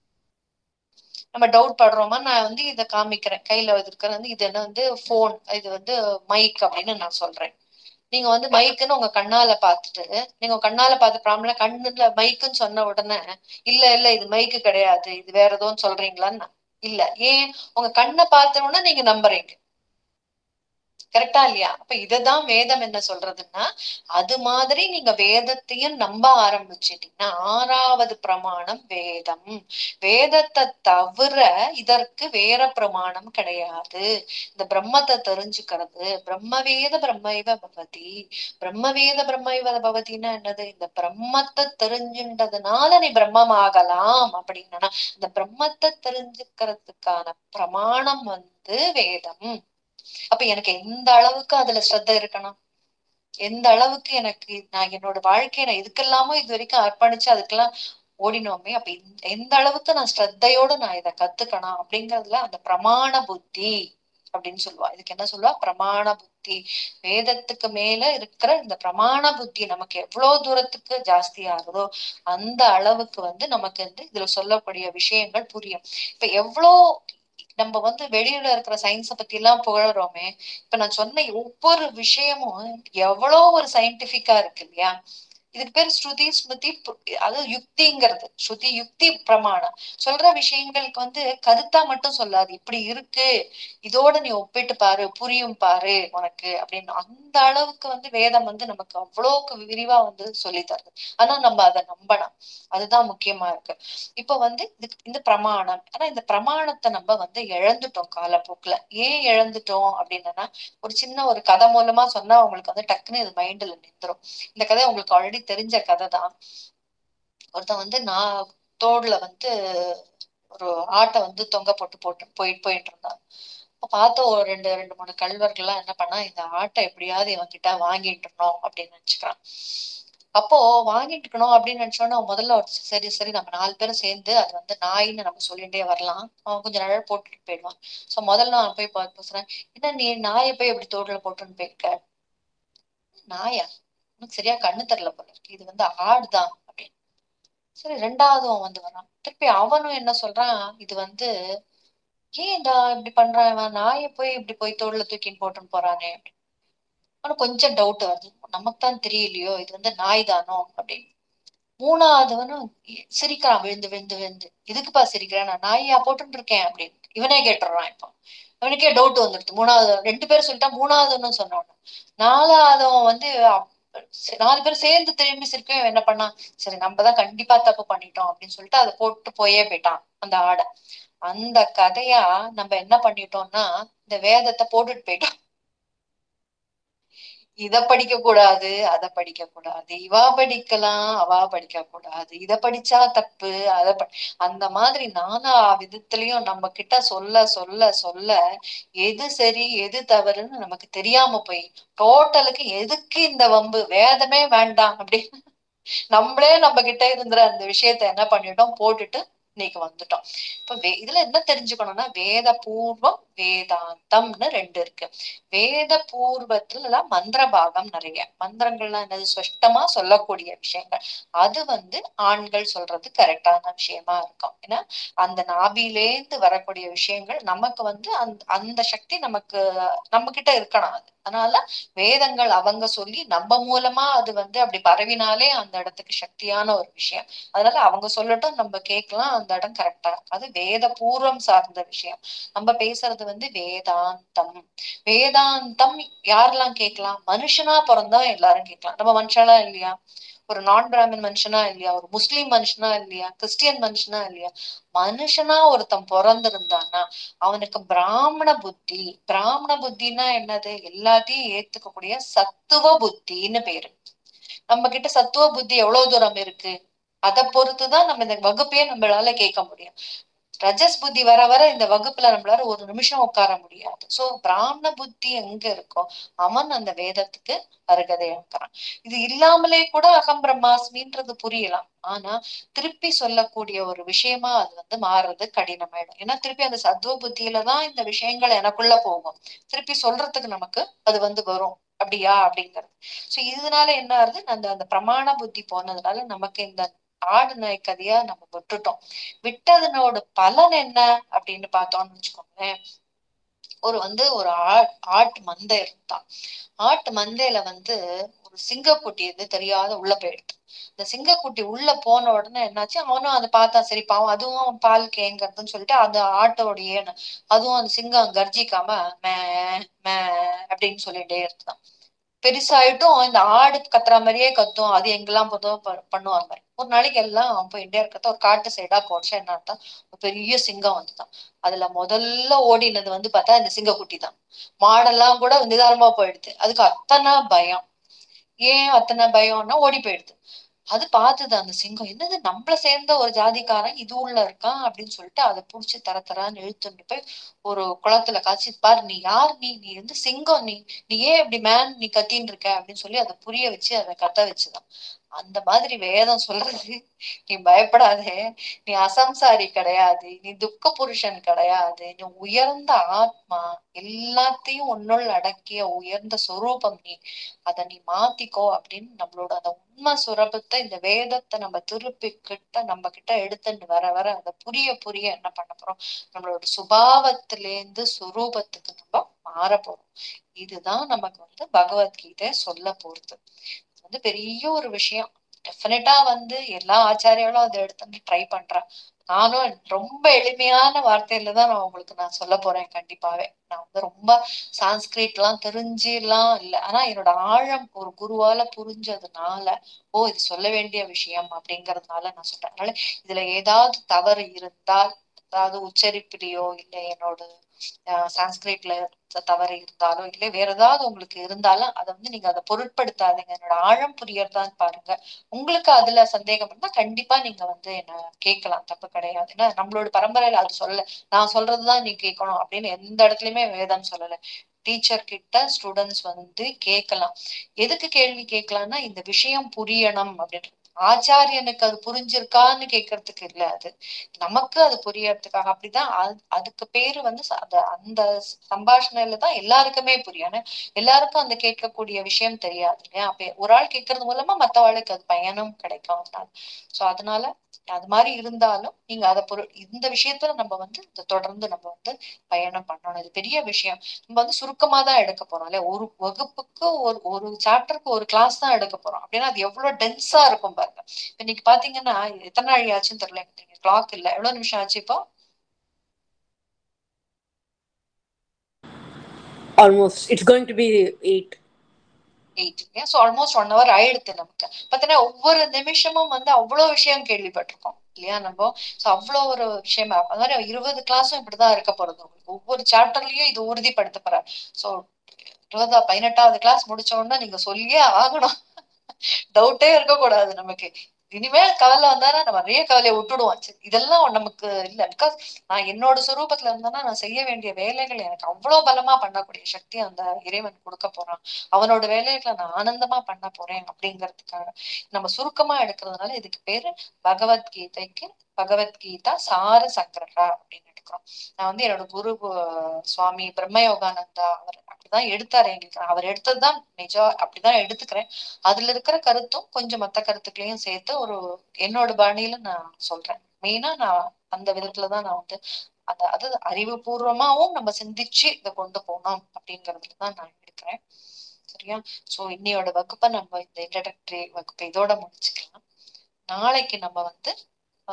நம்ம டவுட் படுறோமா நான் வந்து இதை காமிக்கிறேன் கையில இருக்கிற வந்து இது என்ன வந்து போன் இது வந்து மைக் அப்படின்னு நான் சொல்றேன் நீங்க வந்து மைக்குன்னு உங்க கண்ணால பாத்துட்டு நீங்க உங்க கண்ணால பார்த்து ப்ராப்ளம்ல கண்ணுல மைக்குன்னு சொன்ன உடனே இல்ல இல்ல இது மைக்கு கிடையாது இது வேற எதுவும் சொல்றீங்களான்னு நான், இல்ல ஏன் உங்க கண்ணை பார்த்தோன்னா நீங்க நம்புறீங்க கரெக்டா இல்லையா அப்ப இததான் வேதம் என்ன சொல்றதுன்னா அது மாதிரி நீங்க வேதத்தையும் நம்ப ஆரம்பிச்சிட்டீங்கன்னா ஆறாவது பிரமாணம் வேதம் வேதத்தை தவிர இதற்கு வேற பிரமாணம் கிடையாது இந்த பிரம்மத்தை தெரிஞ்சுக்கிறது பிரம்மவேத பிரம்மைவ பவதி பிரம்மவேத பிரம்மைவ பவதின்னா என்னது இந்த பிரம்மத்தை தெரிஞ்சுன்றதுனால நீ பிரம்மம் ஆகலாம் அப்படின்னா இந்த பிரம்மத்தை தெரிஞ்சுக்கிறதுக்கான பிரமாணம் வந்து வேதம் அப்ப எனக்கு எந்த அளவுக்கு அதுல ஸ்ரத்த இருக்கணும் எந்த அளவுக்கு எனக்கு நான் என்னோட வாழ்க்கையை நான் இதுக்கெல்லாமோ இது வரைக்கும் அர்ப்பணிச்சு அதுக்கெல்லாம் ஓடினோமே அப்ப இந்த- எந்த அளவுக்கு நான் ஸ்ரத்தையோட நான் இதை கத்துக்கணும் அப்படிங்கறதுல அந்த பிரமாண புத்தி அப்படின்னு சொல்லுவா இதுக்கு என்ன சொல்லுவா பிரமாண புத்தி வேதத்துக்கு மேல இருக்கிற இந்த பிரமாண புத்தி நமக்கு எவ்வளவு தூரத்துக்கு ஜாஸ்தி ஆகுதோ அந்த அளவுக்கு வந்து நமக்கு வந்து இதுல சொல்லக்கூடிய விஷயங்கள் புரியும் இப்ப எவ்வளோ நம்ம வந்து வெளியில இருக்கிற சயின்ஸ பத்தி எல்லாம் புகழறோமே இப்ப நான் சொன்ன ஒவ்வொரு விஷயமும் எவ்வளவு ஒரு சயின்டிபிக்கா இருக்கு இல்லையா இதுக்கு பேர் ஸ்ருதி ஸ்மிருதி பு- அது யுக்திங்கிறது ஸ்ருதி யுக்தி பிரமாணம் சொல்ற விஷயங்களுக்கு வந்து கருத்தா மட்டும் சொல்லாது இப்படி இருக்கு இதோட நீ ஒப்பிட்டு பாரு புரியும் பாரு உனக்கு அப்படின்னு அந்த அளவுக்கு வந்து வேதம் வந்து நமக்கு அவ்வளவுக்கு விரிவா வந்து சொல்லி தருது ஆனா நம்ம அதை நம்பணும் அதுதான் முக்கியமா இருக்கு இப்ப வந்து இதுக்கு இந்த பிரமாணம் ஆனா இந்த பிரமாணத்தை நம்ம வந்து இழந்துட்டோம் காலப்போக்குல ஏன் இழந்துட்டோம் அப்படின்னா ஒரு சின்ன ஒரு கதை மூலமா சொன்னா உங்களுக்கு வந்து டக்குன்னு இது மைண்ட்ல நின்றும் இந்த கதை உங்களுக்கு ஆல்ரெடி தெரிஞ்ச கதை தான் ஒருத்தன் வந்து நான் தோடுல வந்து ஒரு ஆட்டை வந்து தொங்க போட்டு போட்டு போயிட்டு போயிட்டு இருந்தான் அப்ப பார்த்த ஒரு ரெண்டு ரெண்டு மூணு கல்வர்கள்லாம் என்ன பண்ணா இந்த ஆட்டை எப்படியாவது இவன் கிட்ட வாங்கிட்டுணும் அப்படின்னு நினைச்சுக்கிறான் அப்போ வாங்கிட்டு இருக்கணும் அப்படின்னு நினைச்சோன்னா முதல்ல ஒரு சரி சரி நம்ம நாலு பேரும் சேர்ந்து அது வந்து நாயின்னு நம்ம சொல்லிட்டே வரலாம் அவன் கொஞ்சம் நிழல் போட்டுட்டு போயிடுவான் சோ முதல்ல நான் போய் பார்த்து பேசுறேன் என்ன நீ நாயை போய் எப்படி தோடுல போட்டுன்னு போயிருக்க நாயா உனக்கு சரியா கண்ணு தெரியல போல இருக்கு இது வந்து ஆடுதான் அப்படின்னு சரி ரெண்டாவதும் வந்து வரான் திருப்பி அவனும் என்ன சொல்றான் இது வந்து ஏன்டா இப்படி பண்றான் இவன் நாயை போய் இப்படி போய் தோல்ல தூக்கின்னு போட்டுன்னு போறானே அப்படின்னு அவனுக்கு கொஞ்சம் டவுட் வருது நமக்கு தான் தெரியலையோ இது வந்து நாய் தானோ அப்படின்னு மூணாவதுவனும் சிரிக்கிறான் விழுந்து விழுந்து விழுந்து இதுக்குப்பா சிரிக்கிறேன் நான் நாயா போட்டுட்டு இருக்கேன் அப்படின்னு இவனே கேட்டுறான் இப்போ அவனுக்கே டவுட் வந்துடுது மூணாவது ரெண்டு பேரும் சொல்லிட்டா மூணாவதுன்னு சொன்னோன்னு நாலாவதவன் வந்து அப்- சரி, நாலு பேர் சேர்ந்து திரும்பி சிரிக்கவே இவன் என்ன பண்ணான் சரி நம்ம தான் கண்டிப்பா தப்பு பண்ணிட்டோம் அப்படின்னு சொல்லிட்டு அதை போட்டு போயே போயிட்டான் அந்த ஆடை அந்த கதையா நம்ம என்ன பண்ணிட்டோம்னா இந்த வேதத்தை போட்டுட்டு போயிட்டோம் இத படிக்க கூடாது அத படிக்க கூடாது இவா படிக்கலாம் அவா படிக்க கூடாது இத படிச்சா தப்பு அத ப- அந்த மாதிரி நானா விதத்திலயும் நம்ம கிட்ட சொல்ல சொல்ல சொல்ல எது சரி எது தவறுன்னு நமக்கு தெரியாம போய் டோட்டலுக்கு எதுக்கு இந்த வம்பு வேதமே வேண்டாம் அப்படின்னு நம்மளே நம்ம கிட்ட இருந்துற அந்த விஷயத்த என்ன பண்ணிட்டோம் போட்டுட்டு இன்னைக்கு வந்துட்டோம் இப்ப வே இதுல என்ன தெரிஞ்சுக்கணும்னா வேத பூர்வம் வேதாந்தம்னு ரெண்டு இருக்கு வேத பூர்வத்துல மந்திர பாகம் நிறைய மந்திரங்கள்லாம் என்னது ஸ்பஷ்டமா சொல்லக்கூடிய விஷயங்கள் அது வந்து ஆண்கள் சொல்றது கரெக்டான விஷயமா இருக்கும் ஏன்னா அந்த நாபிலேந்து வரக்கூடிய விஷயங்கள் நமக்கு வந்து அந்த அந்த சக்தி நமக்கு நம்ம கிட்ட இருக்கணும் அது அதனால வேதங்கள் அவங்க சொல்லி நம்ம மூலமா அது வந்து அப்படி பரவினாலே அந்த இடத்துக்கு சக்தியான ஒரு விஷயம் அதனால அவங்க சொல்லட்டும் நம்ம கேட்கலாம் அந்த இடம் கரெக்டா இருக்கும் அது வேத பூர்வம் சார்ந்த விஷயம் நம்ம பேசுறது வந்து வேதாந்தம் வேதாந்தம் யாரெல்லாம் கேட்கலாம் மனுஷனா பிறந்தா எல்லாரும் கேட்கலாம் நம்ம மனுஷனா இல்லையா ஒரு நான் பிராமின் மனுஷனா இல்லையா ஒரு முஸ்லீம் மனுஷனா இல்லையா கிறிஸ்டியன் மனுஷனா இல்லையா மனுஷனா ஒருத்தன் பிறந்திருந்தான்னா அவனுக்கு பிராமண புத்தி பிராமண புத்தின்னா என்னது எல்லாத்தையும் ஏத்துக்கக்கூடிய சத்துவ புத்தின்னு பேரு நம்ம கிட்ட சத்துவ புத்தி எவ்வளவு தூரம் இருக்கு அதை பொறுத்துதான் நம்ம இந்த வகுப்பையே நம்மளால கேட்க முடியும் ரஜஸ் புத்தி வர வர இந்த வகுப்புல நம்மளால ஒரு நிமிஷம் உட்கார முடியாது சோ பிராமண புத்தி எங்க இருக்கோ அவன் அந்த வேதத்துக்கு அருகதை இருக்கிறான் இது இல்லாமலே கூட அகம் பிரம்மாஸ்மின்றது புரியலாம் ஆனா திருப்பி சொல்லக்கூடிய ஒரு விஷயமா அது வந்து மாறுறது கடினமாயிடும் ஏன்னா திருப்பி அந்த சத்துவ புத்தியில தான் இந்த விஷயங்கள் எனக்குள்ள போகும் திருப்பி சொல்றதுக்கு நமக்கு அது வந்து வரும் அப்படியா அப்படிங்கிறது சோ இதனால என்ன ஆகுது அந்த அந்த பிரமாண புத்தி போனதுனால நமக்கு இந்த ஆடு நாய் கதையா நம்ம விட்டுட்டோம் விட்டதனோட பலன் என்ன அப்படின்னு பார்த்தோம்னு வச்சுக்கோங்களேன் ஒரு வந்து ஒரு ஆ ஆட்டு மந்தை இருந்தான் ஆட்டு மந்தையில வந்து ஒரு சிங்கக்குட்டி வந்து தெரியாத உள்ள போயிடுது இந்த சிங்கக்குட்டி உள்ள போன உடனே என்னாச்சு அவனும் அதை பார்த்தா சரி பாவம் அதுவும் அவன் பால் கேங்கிறதுன்னு சொல்லிட்டு அந்த ஆட்டோடைய அதுவும் அந்த சிங்கம் கர்ஜிக்காம மே மே அப்படின்னு சொல்லிட்டே இருந்தான் பெருசாயிட்டும் இந்த ஆடு கத்துற மாதிரியே கத்தும் அது எங்கெல்லாம் போதும் பண்ணுவாங்க ஒரு நாளைக்கு எல்லாம் போயிட்டே இருக்கிறத ஒரு காட்டு சைடா போச்சு என்ன ஒரு பெரிய சிங்கம் வந்துதான் அதுல முதல்ல ஓடினது வந்து பார்த்தா இந்த சிங்கக்குட்டி தான் மாடெல்லாம் கூட நிதானமா போயிடுது அதுக்கு அத்தனை பயம் ஏன் அத்தனை பயம்னா ஓடி போயிடுது அது பார்த்துது அந்த சிங்கம் என்னது நம்மள சேர்ந்த ஒரு ஜாதிக்காரன் இது உள்ள இருக்கான் அப்படின்னு சொல்லிட்டு அதை புடிச்சு தர தரான்னு இழுத்துட்டு போய் ஒரு குளத்துல காய்ச்சி பாரு நீ யார் நீ நீ வந்து சிங்கம் நீ நீ ஏன் இப்படி மேன் நீ கத்தின்னு இருக்க அப்படின்னு சொல்லி அதை புரிய வச்சு அதை கத்த வச்சுதான் அந்த மாதிரி வேதம் சொல்றது நீ பயப்படாதே நீ அசம்சாரி கிடையாது நீ துக்க புருஷன் கிடையாது நீ உயர்ந்த ஆத்மா எல்லாத்தையும் உன்னுள் அடக்கிய உயர்ந்த சொரூபம் நீ அதை நீ மாத்திக்கோ அப்படின்னு நம்மளோட அந்த உண்மை சுரபத்தை இந்த வேதத்தை நம்ம திருப்பி கிட்ட நம்ம கிட்ட எடுத்துட்டு வர வர அதை புரிய புரிய என்ன பண்ண போறோம் நம்மளோட சுபாவத்திலேருந்து சுரூபத்துக்கு நம்ம மாற போறோம் இதுதான் நமக்கு வந்து பகவத்கீதை சொல்ல போறது வந்து பெரிய ஒரு விஷயம் டெஃபினட்டா வந்து எல்லா ஆச்சாரியாலும் அதை எடுத்துட்டு ட்ரை பண்றேன் நானும் ரொம்ப எளிமையான வார்த்தையில தான் நான் உங்களுக்கு நான் சொல்ல போறேன் கண்டிப்பாவே நான் வந்து ரொம்ப சான்ஸ்கிரிட் எல்லாம் தெரிஞ்சு எல்லாம் இல்லை ஆனா என்னோட ஆழம் ஒரு குருவால புரிஞ்சதுனால ஓ இது சொல்ல வேண்டிய விஷயம் அப்படிங்கறதுனால நான் சொல்றேன் அதனால இதுல ஏதாவது தவறு இருந்தால் அதாவது உச்சரிப்பிலையோ இல்லை என்னோட சான்ஸ்கிரிட்ல தவறு இருந்தாலோ இல்லை வேற ஏதாவது உங்களுக்கு இருந்தாலும் அதை வந்து நீங்க அதை பொருட்படுத்தாதீங்க என்னோட ஆழம் புரியறதான்னு பாருங்க உங்களுக்கு அதுல சந்தேகம் இருந்தா கண்டிப்பா நீங்க வந்து என்ன கேட்கலாம் தப்பு கிடையாது ஏன்னா நம்மளோட பரம்பரையில அது சொல்ல நான் சொல்றதுதான் நீ கேட்கணும் அப்படின்னு எந்த இடத்துலயுமே வேதம் சொல்லல டீச்சர் கிட்ட ஸ்டூடெண்ட்ஸ் வந்து கேட்கலாம் எதுக்கு கேள்வி கேட்கலாம்னா இந்த விஷயம் புரியணும் அப்படின்றது ஆச்சாரியனுக்கு அது புரிஞ்சிருக்கான்னு கேட்கறதுக்கு இல்ல அது நமக்கு அது புரியறதுக்காக அப்படிதான் அதுக்கு பேரு வந்து அந்த சம்பாஷணையில தான் எல்லாருக்குமே புரியும் எல்லாருக்கும் அந்த கேட்கக்கூடிய விஷயம் தெரியாது இல்லையா அப்ப ஒரு ஆள் கேட்கறது மூலமா மத்தவாளுக்கு அது பயனும் கிடைக்கும் சோ அதனால அது மாதிரி இருந்தாலும் நீங்க அதை பொருள் இந்த விஷயத்துல நம்ம வந்து தொடர்ந்து நம்ம வந்து பயணம் பண்ணணும் இது பெரிய விஷயம் நம்ம வந்து சுருக்கமா தான் எடுக்க போறோம் இல்லையா ஒரு வகுப்புக்கு ஒரு ஒரு சாப்டருக்கு ஒரு கிளாஸ் தான் எடுக்க போறோம் அப்படின்னா அது எவ்வளவு டென்ஸா இருக்கும் பாருங்க இன்னைக்கு பாத்தீங்கன்னா எத்தனை நாள் ஆச்சுன்னு தெரியல எனக்கு கிளாக் இல்ல எவ்வளவு நிமிஷம் ஆச்சு இப்போ almost it's going to be eight eight so almost one hour ஆயிடுது நமக்கு பார்த்தீங்கன்னா ஒவ்வொரு நிமிஷமும் வந்து அவ்வளோ விஷயம் கேள்விப்பட்டிருக்கோம் இல்லையா நம்ம ஸோ அவ்வளோ ஒரு விஷயமா அது மாதிரி இருபது கிளாஸும் இப்படிதான் இருக்க போறது உங்களுக்கு ஒவ்வொரு சாப்டர்லயும் இது உறுதிப்படுத்த போறாரு ஸோ இருபதா பதினெட்டாவது கிளாஸ் முடிச்ச உடனே நீங்க சொல்லியே ஆகணும் டவுட்டே இருக்கக்கூடாது நமக்கு இனிமேல் கவலை வந்தானா நம்ம நிறைய கவலையை விட்டுடுவோம் சரி, இதெல்லாம் நமக்கு இல்ல பிகாஸ் நான் என்னோட சுரூபத்துல இருந்தேன்னா நான் செய்ய வேண்டிய வேலைகள் எனக்கு அவ்வளவு பலமா பண்ணக்கூடிய சக்தி அந்த இறைவன் கொடுக்க போறான் அவனோட வேலைகளை நான் ஆனந்தமா பண்ண போறேன் அப்படிங்கிறதுக்காக நம்ம சுருக்கமா எடுக்கிறதுனால இதுக்கு பேரு பகவத்கீதைக்கு பகவத்கீதா சார சங்கரா அப்படின்னு எடுக்கிறோம் நான் வந்து என்னோட குரு அஹ், சுவாமி பிரம்மயோகானந்தா அவர் அப்படிதான் எடுத்தாரு எங்களுக்கு அவர் எடுத்ததுதான் நிஜம் அப்படிதான் எடுத்துக்கிறேன் அதுல இருக்கிற கருத்தும் கொஞ்சம் மத்த கருத்துக்களையும் சேர்த்து ஒரு என்னோட பாணியில நான் சொல்றேன் மெயினா நான் அந்த விதத்துலதான் நான் வந்து அந்த அது அறிவுபூர்வமாவும் நம்ம சிந்திச்சு இதை கொண்டு போனோம் அப்படிங்கறதுல தான் நான் எடுக்கிறேன் சரியா சோ இன்னையோட வகுப்பை நம்ம இந்த இன்ட்ரடக்டரி வகுப்பை இதோட முடிச்சுக்கலாம் நாளைக்கு நம்ம வந்து